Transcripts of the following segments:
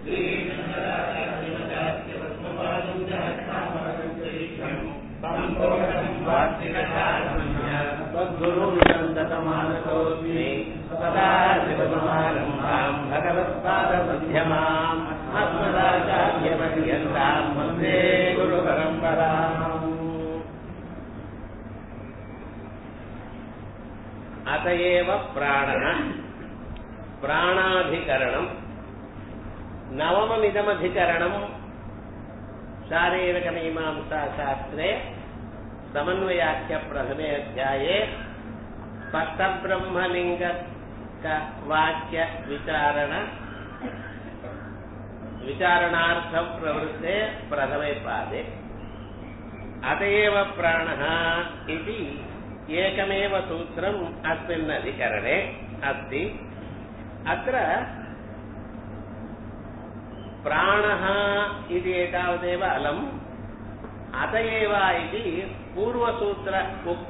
तद्गुरुन्दतमानतोऽस्मि सदा शिवसमारम्भाम् भगवत्पादमध्यमाम् अस्मदाचार्यपर्यन्ताम् वन्दे गुरुपरम्पराम् अत एव प्राणः प्राणाधिकरणम् नवममिदमधिकरणम् शारीरकमीमांसाशास्त्रे समन्वयाख्यप्रथमे अध्याये स्पष्टब्रह्मलिङ्गवाक्यविचारण विचारणार्थं प्रवृत्ते प्रथमे पादे अत एव प्राणः इति एकमेव सूत्रम् अस्मिन् अधिकरणे अस्ति अत्र प्राणः इति एतावदेव अलम् अत एव इति पूर्वसूत्र उक्त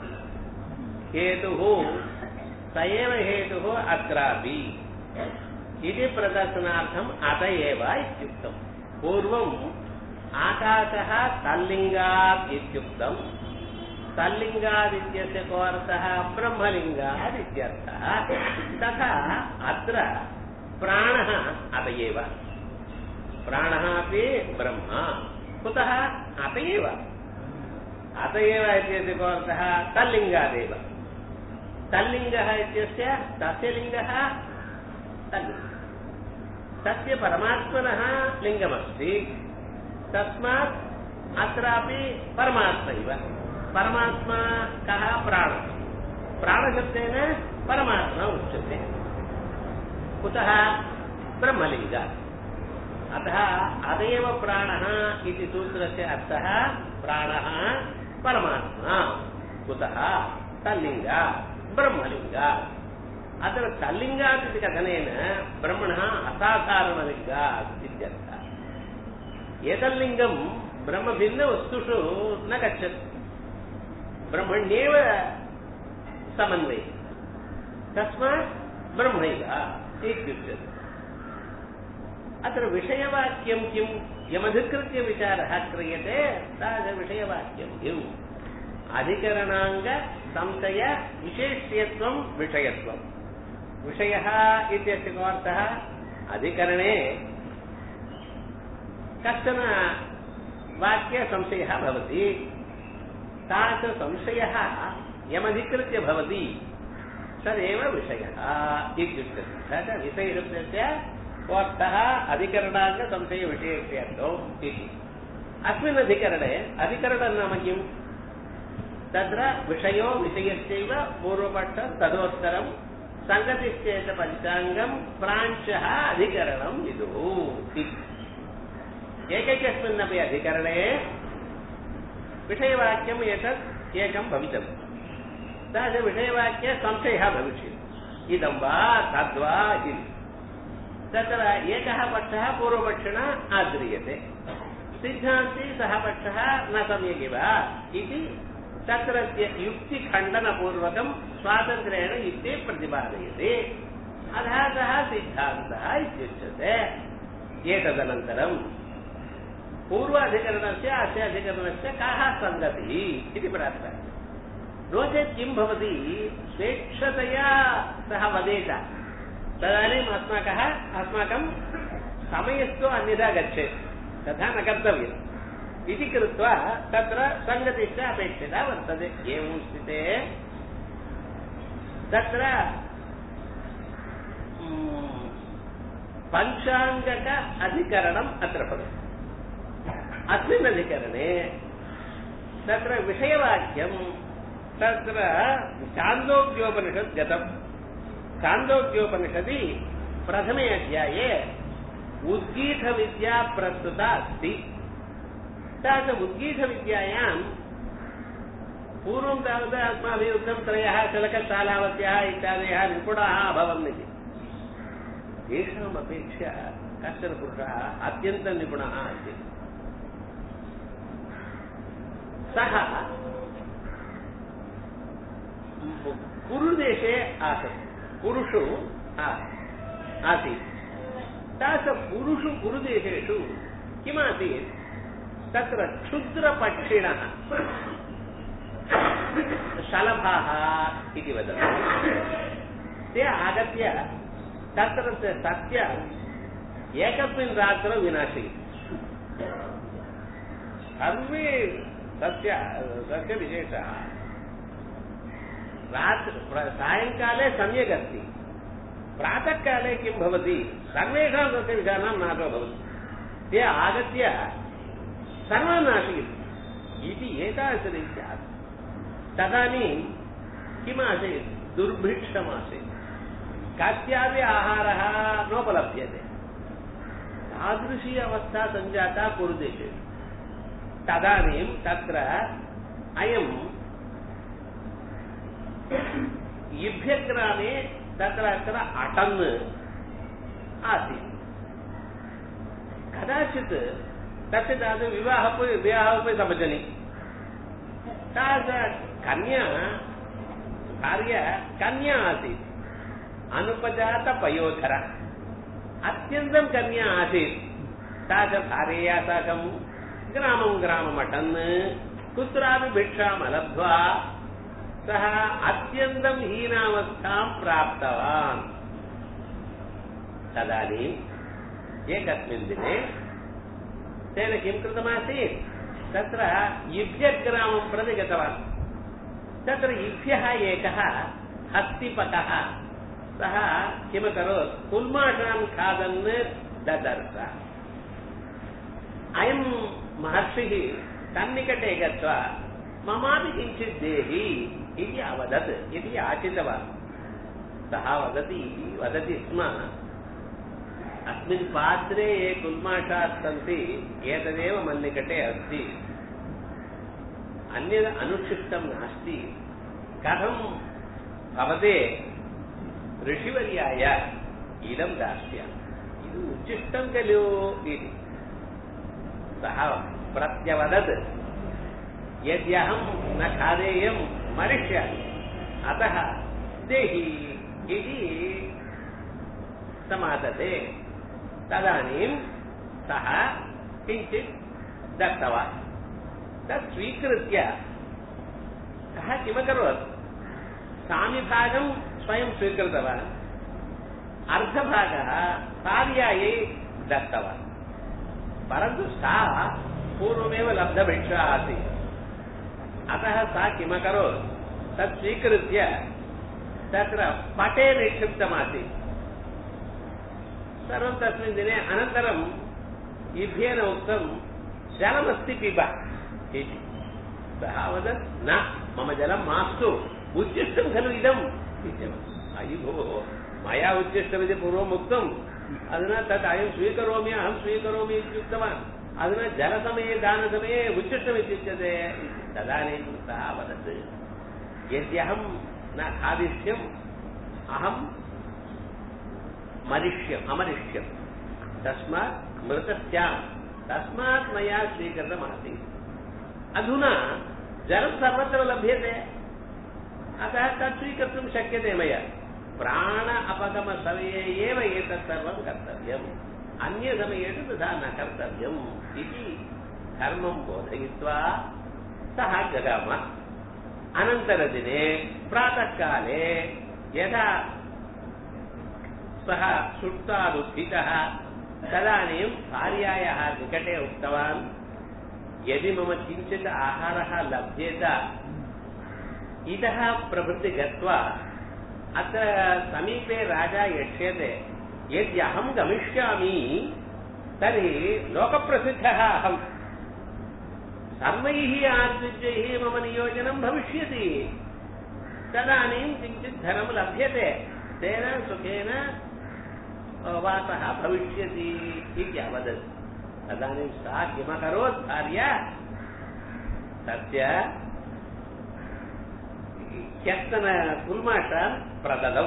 हेतुः स एव हेतुः अत्रापि इति प्रदर्शनार्थम् अत एव इत्युक्तम् पूर्वम् आकाशः तल्लिङ्गात् इत्युक्तम् तल्लिङ्गादित्यस्य को अर्थः ब्रह्मलिङ्गात् इत्यर्थः तथा अत्र प्राणः अत एव प्राणः अपि ब्रह्म कुतः अत एव अत एव इत्यस्य को अर्थः तल्लिङ्गादेव तल्लिङ्गः इत्यस्य तस्य लिङ्गः तल्लिङ्गः तस्य परमात्मनः लिङ्गमस्ति तस्मात् अत्रापि परमात्मैव परमात्मा कः प्राणः प्राणशब्देन परमात्मा उच्यते कुतः ब्रह्मलिङ्गात् अतः अदेव प्राणः इति सूत्रस्य अर्थः प्राणः परमात्मा कुतः तल्लिङ्गा ब्रह्मलिङ्गात् अत्र तल्लिङ्गात् इति कथनेन ब्रह्मणः असाधारणलिङ्गात् इत्यर्थः एतल्लिङ्गं ब्रह्मभिन्नवस्तुषु न गच्छति ब्रह्मण्येव समन्वये तस्मात् ब्रह्मैव इत्युच्यते अत्र विषयवाक्यं किं यमधिकृत्य विचारः क्रियते तादृशविषयवाक्यं किम् अधिकरणाङ्ग संशय विशेष्यत्वं विषयत्वं विषयः इत्यस्य को अर्थः अधिकरणे कश्चन वाक्यसंशयः भवति तादृशसंशयः यमधिकृत्य भवति तदेव विषयः इत्युच्यते तथा विषयशब्दस्य कोऽर्थः अधिकरणाङ्ग संशयविषयेभ्यर्थौ इति अस्मिन् अधिकरणे अधिकरणं नाम किम् तत्र विषयो विषयस्यैव पूर्वपक्ष तदोत्तरं सङ्गतिश्चेत पञ्चाङ्गं प्रांशः अधिकरणं विदुः इति एकैकस्मिन्नपि अधिकरणे विषयवाक्यम् एतत् एकं भवितव्यम् तादृश विषयवाक्ये संशयः भविष्यति इदं वा तद्वा इति तत्र एकः पक्षः पूर्वपक्षिणा आद्रियते सिद्धान्ति सः पक्षः न सम्यगेव इति तत्रत्य युक्तिखण्डनपूर्वकं स्वातन्त्र्येण युक्ते प्रतिपादयते अतः सः सिद्धान्तः इत्युच्यते एतदनन्तरं पूर्वाधिकरणस्य अस्य अधिकरणस्य काः सङ्गतिः इति प्रार्थना नो चेत् किं भवति स्वेच्छतया सः वदेत तदानीम् अस्माकः अस्माकं समयस्तु अन्यथा गच्छेत् तथा न कर्तव्यम् इति कृत्वा तत्र सङ्गतिश्च अपेक्षिता वर्तते एवं स्थिते तत्र पञ्चाङ्गक अधिकरणम् अत्र भवति अस्मिन् अधिकरणे तत्र विषयवाक्यं तत्र चान्दोग्योपनिषत् गतम् चान्दोग्योपनिषदि प्रथमे अध्याये उद्गीतविद्या प्रस्तुता अस्ति तादृश उद्गीतविद्यायां पूर्वं तावत् अस्माभिः उक्तं त्रयः शलकशालावत्यः इत्यादयः निपुणाः अभवन् इति तेषाम् अपेक्षया कश्चन पुरुषः अत्यन्तं निपुणः अस्ति सः कुरुदेशे आसन् कुरुषु आसीत् तास पुरुषु पुरुदेशेषु किमासीत् तत्र क्षुद्रपक्षिणः शलभाः इति वदन्ति ते आगत्य तत्र सत्य एकस्मिन् रात्रौ विनाशयति सर्वे सस्य सस्य विशेषः रात्र सायङ्काले सम्यक् अस्ति प्रातःकाले किं भवति सर्वेषां सस्यविषाणां नाशो भवति ते आगत्य सर्वान् नाशयति इति एतादृशरीत्या तदानीं किमासीत् दुर्भिक्षमासीत् कस्यापि आहारः नोपलभ्यते तादृशी अवस्था सञ्जाता पुरुदेशे तदानीं तत्र अयं इभ्यग्रामे तत्र अत्र अटन् आसीत् कदाचित् तस्य तादृश विवाहः विवाहोपि समजनि तादृश कन्या भार्या कन्या आसीत् अनुपजातपयोधर अत्यन्तं कन्या आसीत् सा च भार्यया साकं ग्रामं ग्राममटन् कुत्रापि भिक्षाम् अलब्ध्वा सः अत्यन्तं हीनावस्थां प्राप्तवान् तदानीम् एकस्मिन् दिने तेन किं कृतमासीत् तत्र इभ्यग्रामं प्रति गतवान् तत्र इभ्यः एकः हस्तिपकः सः किमकरोत् कुल्माषान् खादन् ददर्श अयं महर्षिः तन्निकटे गत्वा ममापि किञ्चित् देहि इति अवदत् इति याचितवान् सः वदति वदति स्म अस्मिन् पात्रे ये कुल्माषाः सन्ति एतदेव मन्निकटे अस्ति अन्यद् अनुक्षिप्तं नास्ति कथं भवते ऋषिवर्याय इदं दास्यामि इदम् उच्चिष्टं खलु इति सः प्रत्यवदत् यद्यहं न खादेयं मरिष्यामि अतः देहि इति समादते तदानीं सः किञ्चित् दत्तवान् तत् स्वीकृत्य सः किमकरोत् सामिभागं स्वयं स्वीकृतवान् अर्धभागः भार्यायै दत्तवान् परन्तु सा पूर्वमेव लब्धभिक्षा आसीत् अतः सा किमकरोत् तत् स्वीकृत्य तत्र पटे निक्षिप्तमासीत् सर्वं तस्मिन् दिने अनन्तरम् इभ्येन उक्तं जलमस्ति पिब इति सः अवदत् न मम जलं मास्तु उच्चिष्टं खलु इदम् अयि भोः मया उच्चिष्टमिति पूर्वम् उक्तम् अधुना तत् अयं स्वीकरोमि अहं स्वीकरोमि इत्युक्तवान् अधुना जलसमये दानसमये उच्चिष्टमित्युच्यते तदानीं सः वदत् यद्यहं न खादिष्यम् अहं मरिष्यम् अमरिष्यम् तस्मात् मृतस्याम् तस्मात् मया स्वीकृतमासीत् अधुना जलं सर्वत्र लभ्यते अतः तत् स्वीकर्तुं शक्यते मया प्राण अपगमसमये एव एतत् सर्वं कर्तव्यम् अन्यसमयेषु तथा न कर्तव्यम् इति धर्मं बोधयित्वा सः जगाम अनन्तरदिने प्रातःकाले यदा सः सुप्तादुत्थितः तदानीं भार्यायाः निकटे उक्तवान् यदि मम किञ्चित् आहारः लभ्येत इतः प्रभृति गत्वा अत्र समीपे राजा यक्ष्यते यद्यहं गमिष्यामि तर्हि लोकप्रसिद्धः अहम् सर्वैः आद्विजैः मम नियोजनं भविष्यति तदानीं किञ्चित् धनं लभ्यते तेन सुखेन वासः भविष्यति इति अवदत् तदानीं सा किमकरोत् भार्या तस्य ह्यस्तन कुल्माषान् प्रददौ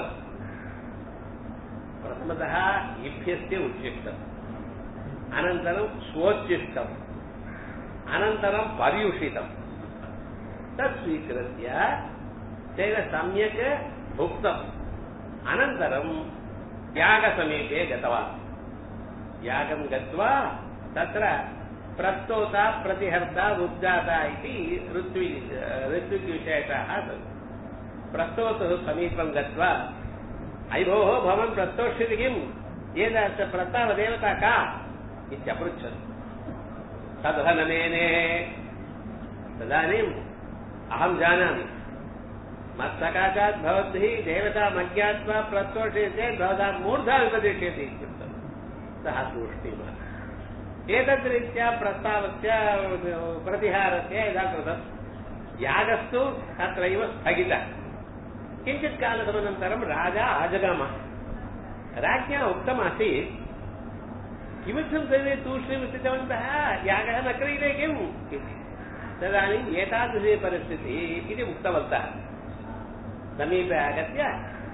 प्रथमतः इभ्यस्य उच्छिष्टम् अनन्तरं स्वोच्छिष्टम् अनन्तरं पर्युषितम् तत् स्वीकृत्य तेन सम्यक् भुक्तम् अनन्तरं यागसमीपे गतवान् यागम् गत्वा तत्र प्रस्तोता प्रतिहर्ता उद्गाता इति ऋत्वि ऋत्विग्विशेषाः सन्ति प्रस्तोतुः समीपम् गत्वा अयि भोः भवान् प्रस्तोष्यति किम् एतादृश प्रस्तावदेवता का इत्यपृच्छत् तदहननेने तदानीम् अहं जानामि मत्सकाशात् भवद्भिः देवता मज्ञात्वा प्रस्तोष्यते चेत् भवतां मूर्धा उपदिश्यति इत्युक्तम् सः तूष्णीमः एतद्रीत्या प्रस्तावस्य प्रतिहारस्य यदा कृतम् यागस्तु तत्रैव स्थगितः किञ्चित् कालसमनन्तरं राजा आजगाम राज्ञा उक्तमासीत् किमर्थं सर्वे तूष्णीं स्थितवन्तः यागः न क्रियते किम् इति तदानीम् एतादृशी परिस्थितिः इति उक्तवन्तः समीपे आगत्य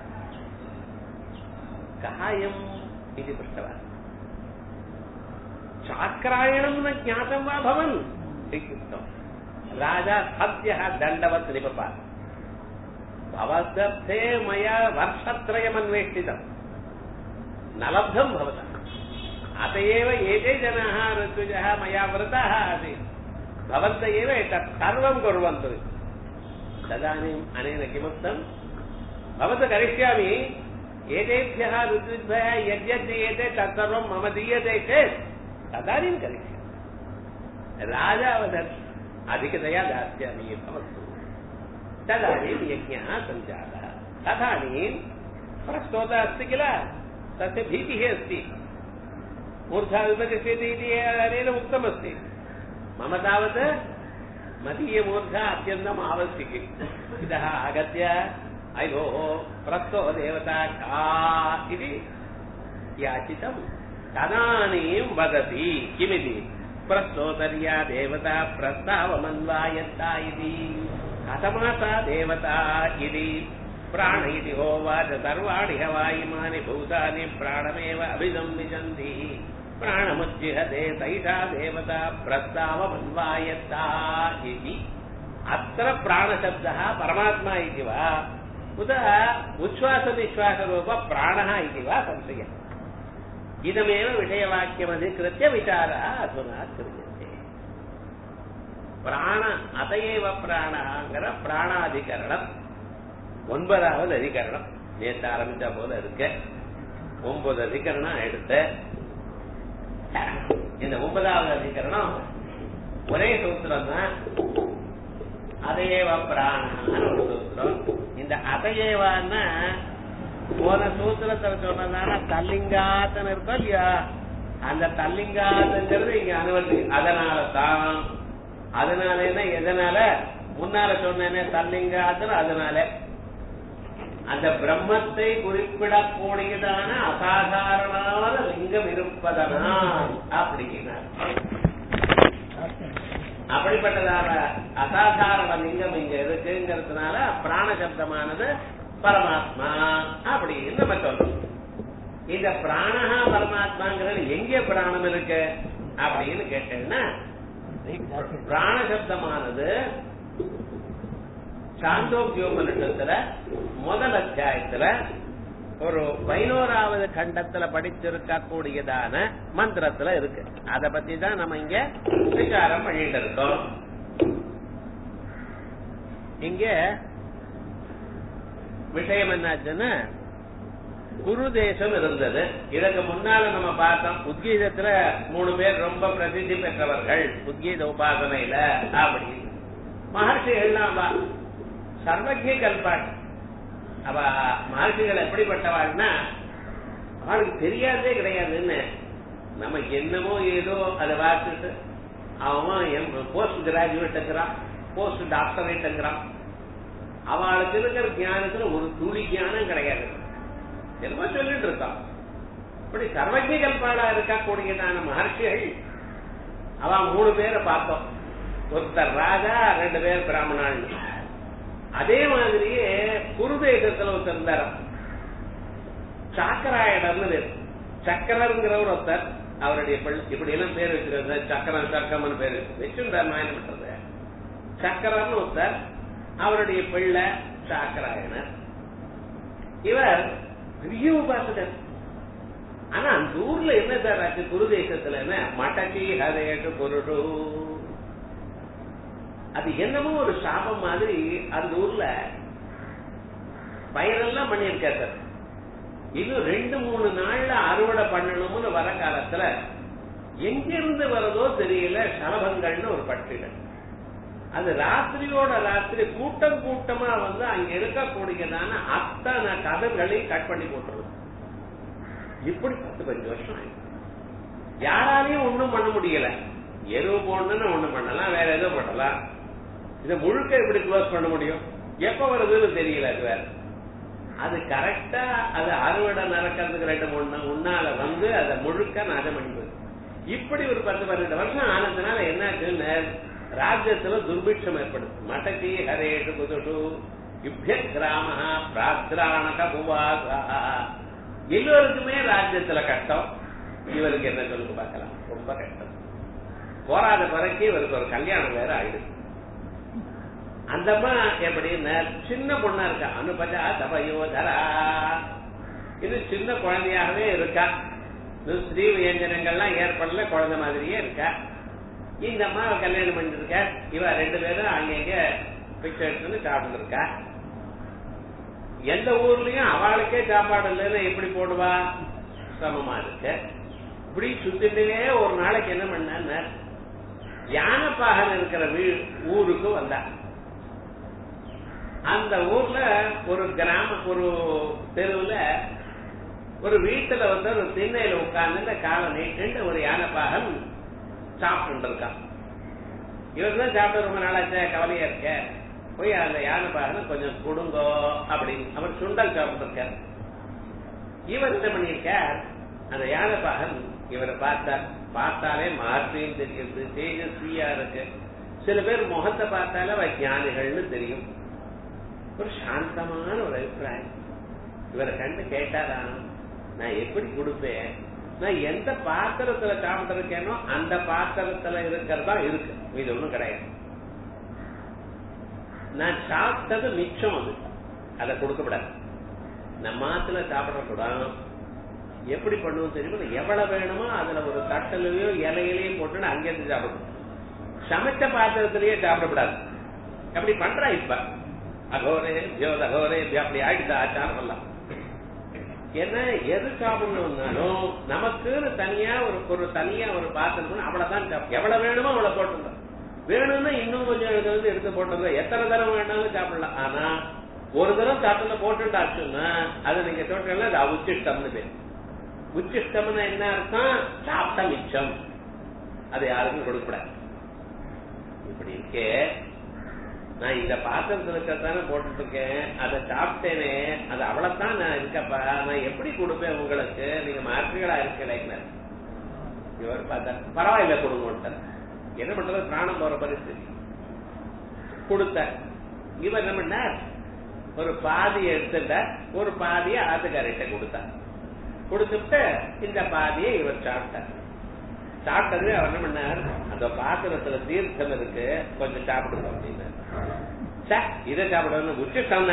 कः अयम् इति पृष्टवान् चाक्रायणं न ज्ञातं वा भवन् इत्युक्तम् राजा सद्यः दण्डवत् निपपात भवदर्थे मया वर्षत्रयमन्वेष्टितम् न लब्धम् भवतः अत एव एते जनाः ऋत्विजः मया वृताः आसीत् भवन्त एव एतत् सर्वं कुर्वन्तु तदानीम् अनेन किमुक्तम् भवतः करिष्यामि एतेभ्यः ऋत्विभ्यः यद्यद् दीयते तत्सर्वं मम दीयते चेत् तदानीं करिष्यामि राजा वदत् अधिकतया दास्यामि भवतु तदानीं यज्ञः सञ्जातः तदानीं प्रस्तोता अस्ति किल तस्य भीतिः अस्ति मूर्धा विपतिष्यति इति अनेन उक्तमस्ति मम तावत् मदीयमूर्धा अत्यन्तम् आवश्यकी इतः आगत्य अयि भोः प्रस्तो देवता का इति याचितम् तदानीं वदति किमिति प्रस्तोतर्या देवता प्रस्तावमन्वायत्ता इति कथमा सा देवता इति प्राण इति होवाच सर्वाणि हवायिमानि भूतानि प्राणमेव अभिसंविशन्ति प्राणमुज्जिहते सैषा देवता प्रस्तावमन्वायत्ता इति अत्र प्राणशब्दः परमात्मा इति वा उत उच्छ्वासनिश्वासरूप प्राणः इति वा संशयः இதமேவ விஷயவாக்கியமதிகிருத்திய விசாரः அதுனா கிரியते பிராண அதையேவ பிராணங்கிற பிராணாதிகரணம் ஒன்பதாவது அதிகரணம் நேற்று ஆரம்பிச்சா போல இருக்க ஒன்பது அதிகரணம் எடுத்த இந்த ஒன்பதாவது அதிகரணம் ஒரே சூத்திரம் தான் அதையேவ பிராணான்னு ஒரு சூத்திரம் இந்த அதையேவான்னா போன சூத்திரத்துல சொன்னதான தல்லிங்காத்தன் இருக்கும் இல்லையா அந்த தல்லிங்காத்தங்கிறது இங்க அனுமதி அதனால தான் அதனால என்ன எதனால முன்னால சொன்னேனே தல்லிங்காத்தன் அதனால அந்த பிரம்மத்தை குறிப்பிடக்கூடியதான அசாதாரணமான லிங்கம் இருப்பதனால் அப்படின்னார் அப்படிப்பட்டதான அசாதாரண லிங்கம் இங்க இருக்குங்கிறதுனால பிராண சப்தமானது பரமாத்மா அப்படின்னு நம்ம சொல்றோம் இந்த பிராணஹா பரமாத்மாங்கிறது எங்க பிராணம் இருக்கு அப்படின்னு கேட்டேன்னா பிராண சப்தமானது சாந்தோக்கியோபனிஷத்துல முதல் அத்தியாயத்துல ஒரு பதினோராவது கண்டத்துல படிச்சிருக்க கூடியதான மந்திரத்துல இருக்கு அத பத்தி தான் நம்ம இங்க விசாரம் பண்ணிட்டு இருக்கோம் இங்க விஷயம் என்னாச்சுன்னா குரு தேசம் இருந்தது இதற்கு முன்னால நம்ம பார்த்தோம் உத்கீதத்துல மூணு பேர் ரொம்ப பிரசித்தி பெற்றவர்கள் உத்கீத உபாசனையில அப்படின்னு மகர்ஷிகள்லாம் வா சர்வஜ கல்பாட் அவ மகர்ஷிகள் எப்படிப்பட்டவாள்னா அவளுக்கு தெரியாதே கிடையாதுன்னு நம்ம என்னமோ ஏதோ அதை பார்த்துட்டு அவன் போஸ்ட் கிராஜுவேட்டுங்கிறான் போஸ்ட் டாக்டரேட்டுங்கிறான் அவளுக்கு இருக்கிற ஞானத்துல ஒரு துளி ஞானம் கிடையாது என்னமோ சொல்லிட்டு இருக்கான் இப்படி சர்வஜ கல்பாடா இருக்கக்கூடியதான மகர்ஷிகள் அவன் மூணு பேரை பார்த்தோம் ஒருத்தர் ராஜா ரெண்டு பேர் பிராமணாள் அதே மாதிரியே குருதேசத்துல ஒருத்தர் இருந்தார் சாக்கராயடர்னு பேர் சக்கரங்கிறவர் ஒருத்தர் அவருடைய இப்படி எல்லாம் பேர் வச்சிருந்த சக்கரம் சக்கரம்னு பேர் வச்சிருந்தார் நான் என்ன பண்றது சக்கரம்னு ஒருத்தர் அவருடைய பிள்ளை சாக்கராயணர் இவர் பெரிய உபாசகர் ஆனா அந்த ஊர்ல என்ன சார் ஆச்சு குரு தேசத்துல என்ன மட்டக்கி ஹதேட்டு பொருடு அது என்னமோ ஒரு சாபம் மாதிரி அந்த ஊர்ல பயிரெல்லாம் பண்ணியிருக்காரு சார் இன்னும் ரெண்டு மூணு நாள்ல அறுவடை பண்ணணும்னு வர காலத்துல எங்கிருந்து வரதோ தெரியல சலபங்கள்னு ஒரு பட்சிகள் அது ராத்திரியோட ராத்திரி கூட்டம் கூட்டமா வந்து அங்க இருக்கக்கூடியதான அத்தனை கதர்களையும் கட் பண்ணி போட்டுருது இப்படி பத்து பஞ்சு வருஷம் ஆயிடுச்சு யாராலையும் ஒண்ணும் பண்ண முடியல எருவு போடணும்னு ஒண்ணும் பண்ணலாம் வேற ஏதோ பண்ணலாம் இதை முழுக்க எப்படி க்ளோஸ் பண்ண முடியும் எப்ப வருதுன்னு தெரியல அது வேற அது கரெக்டா அது அறுவடை நடக்கிறதுக்கு ரெண்டு மூணு நாள் முன்னால வந்து அதை முழுக்க நாசம் பண்ணிடுது இப்படி ஒரு பத்து பன்னெண்டு வருஷம் ஆனதுனால என்னாச்சுன்னு ராஜ்யத்துல துர்பிட்சம் ஏற்படுது மட்டக்கி ஹரேஷு குதுஷு இப்ய கிராம பிராத்ராணக புவாசா எல்லோருக்குமே ராஜ்யத்துல கஷ்டம் இவருக்கு என்ன சொல்லுங்க பார்க்கலாம் ரொம்ப கஷ்டம் போராத பிறகு இவருக்கு ஒரு கல்யாணம் வேற ஆயிடுது அந்த அம்மா எப்படின்னு சின்ன பொண்ணா இருக்கா அனுபஜா தபயோதரா இது சின்ன குழந்தையாகவே இருக்கா இது ஸ்ரீ வியஞ்சனங்கள்லாம் ஏற்படல குழந்தை மாதிரியே இருக்கா இந்த அம்மாவை கல்யாணம் பண்ணிட்டு இருக்க இவ ரெண்டு பேரும் அங்கங்க பிச்சை எடுத்துன்னு சாப்பிட்டு இருக்கா எந்த ஊர்லயும் அவளுக்கே சாப்பாடு இல்லைன்னு எப்படி போடுவா சமமா இருக்கு இப்படி சுத்திட்டே ஒரு நாளைக்கு என்ன பண்ண யானைப்பாகன் இருக்கிற வீ ஊருக்கு வந்தா அந்த ஊர்ல ஒரு கிராம ஒரு தெருவுல ஒரு வீட்டுல வந்து ஒரு திண்ணையில உட்கார்ந்து காலை நீட்டு ஒரு யானைப்பாகன் சாப்பிட்டு இருக்கான் இவர் தான் சாப்பிட்டு ரொம்ப நாளாச்சே கவலையா இருக்க போய் அந்த யானைப்பாகனை கொஞ்சம் கொடுங்கோ அப்படின்னு அவர் சுண்டல் சாப்பிட்டு இருக்கார் இவர் என்ன பண்ணியிருக்கார் அந்த யானைப்பாகன் இவரை பார்த்தார் பார்த்தாலே மாற்றியும் தெரியுது தேஜஸ்வியா இருக்கு சில பேர் முகத்தை பார்த்தாலே அவ ஞானிகள்னு தெரியும் ஒரு சாந்தமான ஒரு அபிப்பிராயம் இவரை கண்டு கேட்டாரா நான் எப்படி கொடுப்பேன் நான் எந்த பாத்திரத்துல சாப்பிட்டு இருக்கேனோ அந்த பாத்திரத்துல இருக்கிறதா இருக்கு இது ஒண்ணும் கிடையாது நான் சாப்பிட்டது மிச்சம் அது அதை கொடுக்கப்படாது நம்ம ஆத்துல சாப்பிட கூடாது எப்படி பண்ணுவோம் தெரியுமா எவ்வளவு வேணுமோ அதுல ஒரு தட்டலையோ இலையிலையோ போட்டு அங்கேருந்து சாப்பிடணும் சமைச்ச பாத்திரத்திலேயே சாப்பிடக்கூடாது அப்படி பண்றா இப்ப அகோரே ஜோத அகோரே அப்படி ஆயிடுச்சு ஆச்சாரம் எல்லாம் ஏன்னா எது சாப்பிடணும்னாலும் நமக்குன்னு தனியா ஒரு ஒரு தனியா ஒரு பாத்திரம் அவ்வளவுதான் எவ்வளவு வேணுமோ அவ்வளவு போட்டுருந்தோம் வேணும்னா இன்னும் கொஞ்சம் எடுத்து வந்து எடுத்து போட்டுருந்தோம் எத்தனை தரம் வேணாலும் சாப்பிடலாம் ஆனா ஒரு தரம் சாப்பிட்டு போட்டுட்டாச்சுன்னா அதை நீங்க சொல்றீங்களா அது உச்சிஷ்டம்னு பேர் உச்சிஷ்டம்னு என்ன அர்த்தம் சாப்பிட்ட மிச்சம் அது யாருக்கும் கொடுக்கூடாது இப்படி இருக்கே நான் இந்த பாத்திரத்துல இருக்கத்தானே போட்டுட்டு இருக்கேன் அதை சாப்பிட்டேனே அது அவ்வளவுதான் நான் இருக்கப்பா நான் எப்படி கொடுப்பேன் உங்களுக்கு நீங்க மாற்றுகளா இருக்கலைங்க இவர் பார்த்தா பரவாயில்ல கொடுங்க என்ன பண்றது பிராணம் போற பரிஸ்திதி கொடுத்த இவர் என்ன பண்ணார் ஒரு பாதியை எடுத்துட்ட ஒரு பாதியை ஆத்துக்காரிட்ட கொடுத்தார் கொடுத்துட்டு இந்த பாதியை இவர் சாப்பிட்டார் சாப்பிட்டது அவர் என்ன பண்ணார் அந்த பாத்திரத்துல தீர்த்தம் இருக்கு கொஞ்சம் சாப்பிடுங்க அப்படின்னாரு இதை சாப்பிடணும் உச்சிஷ்டம்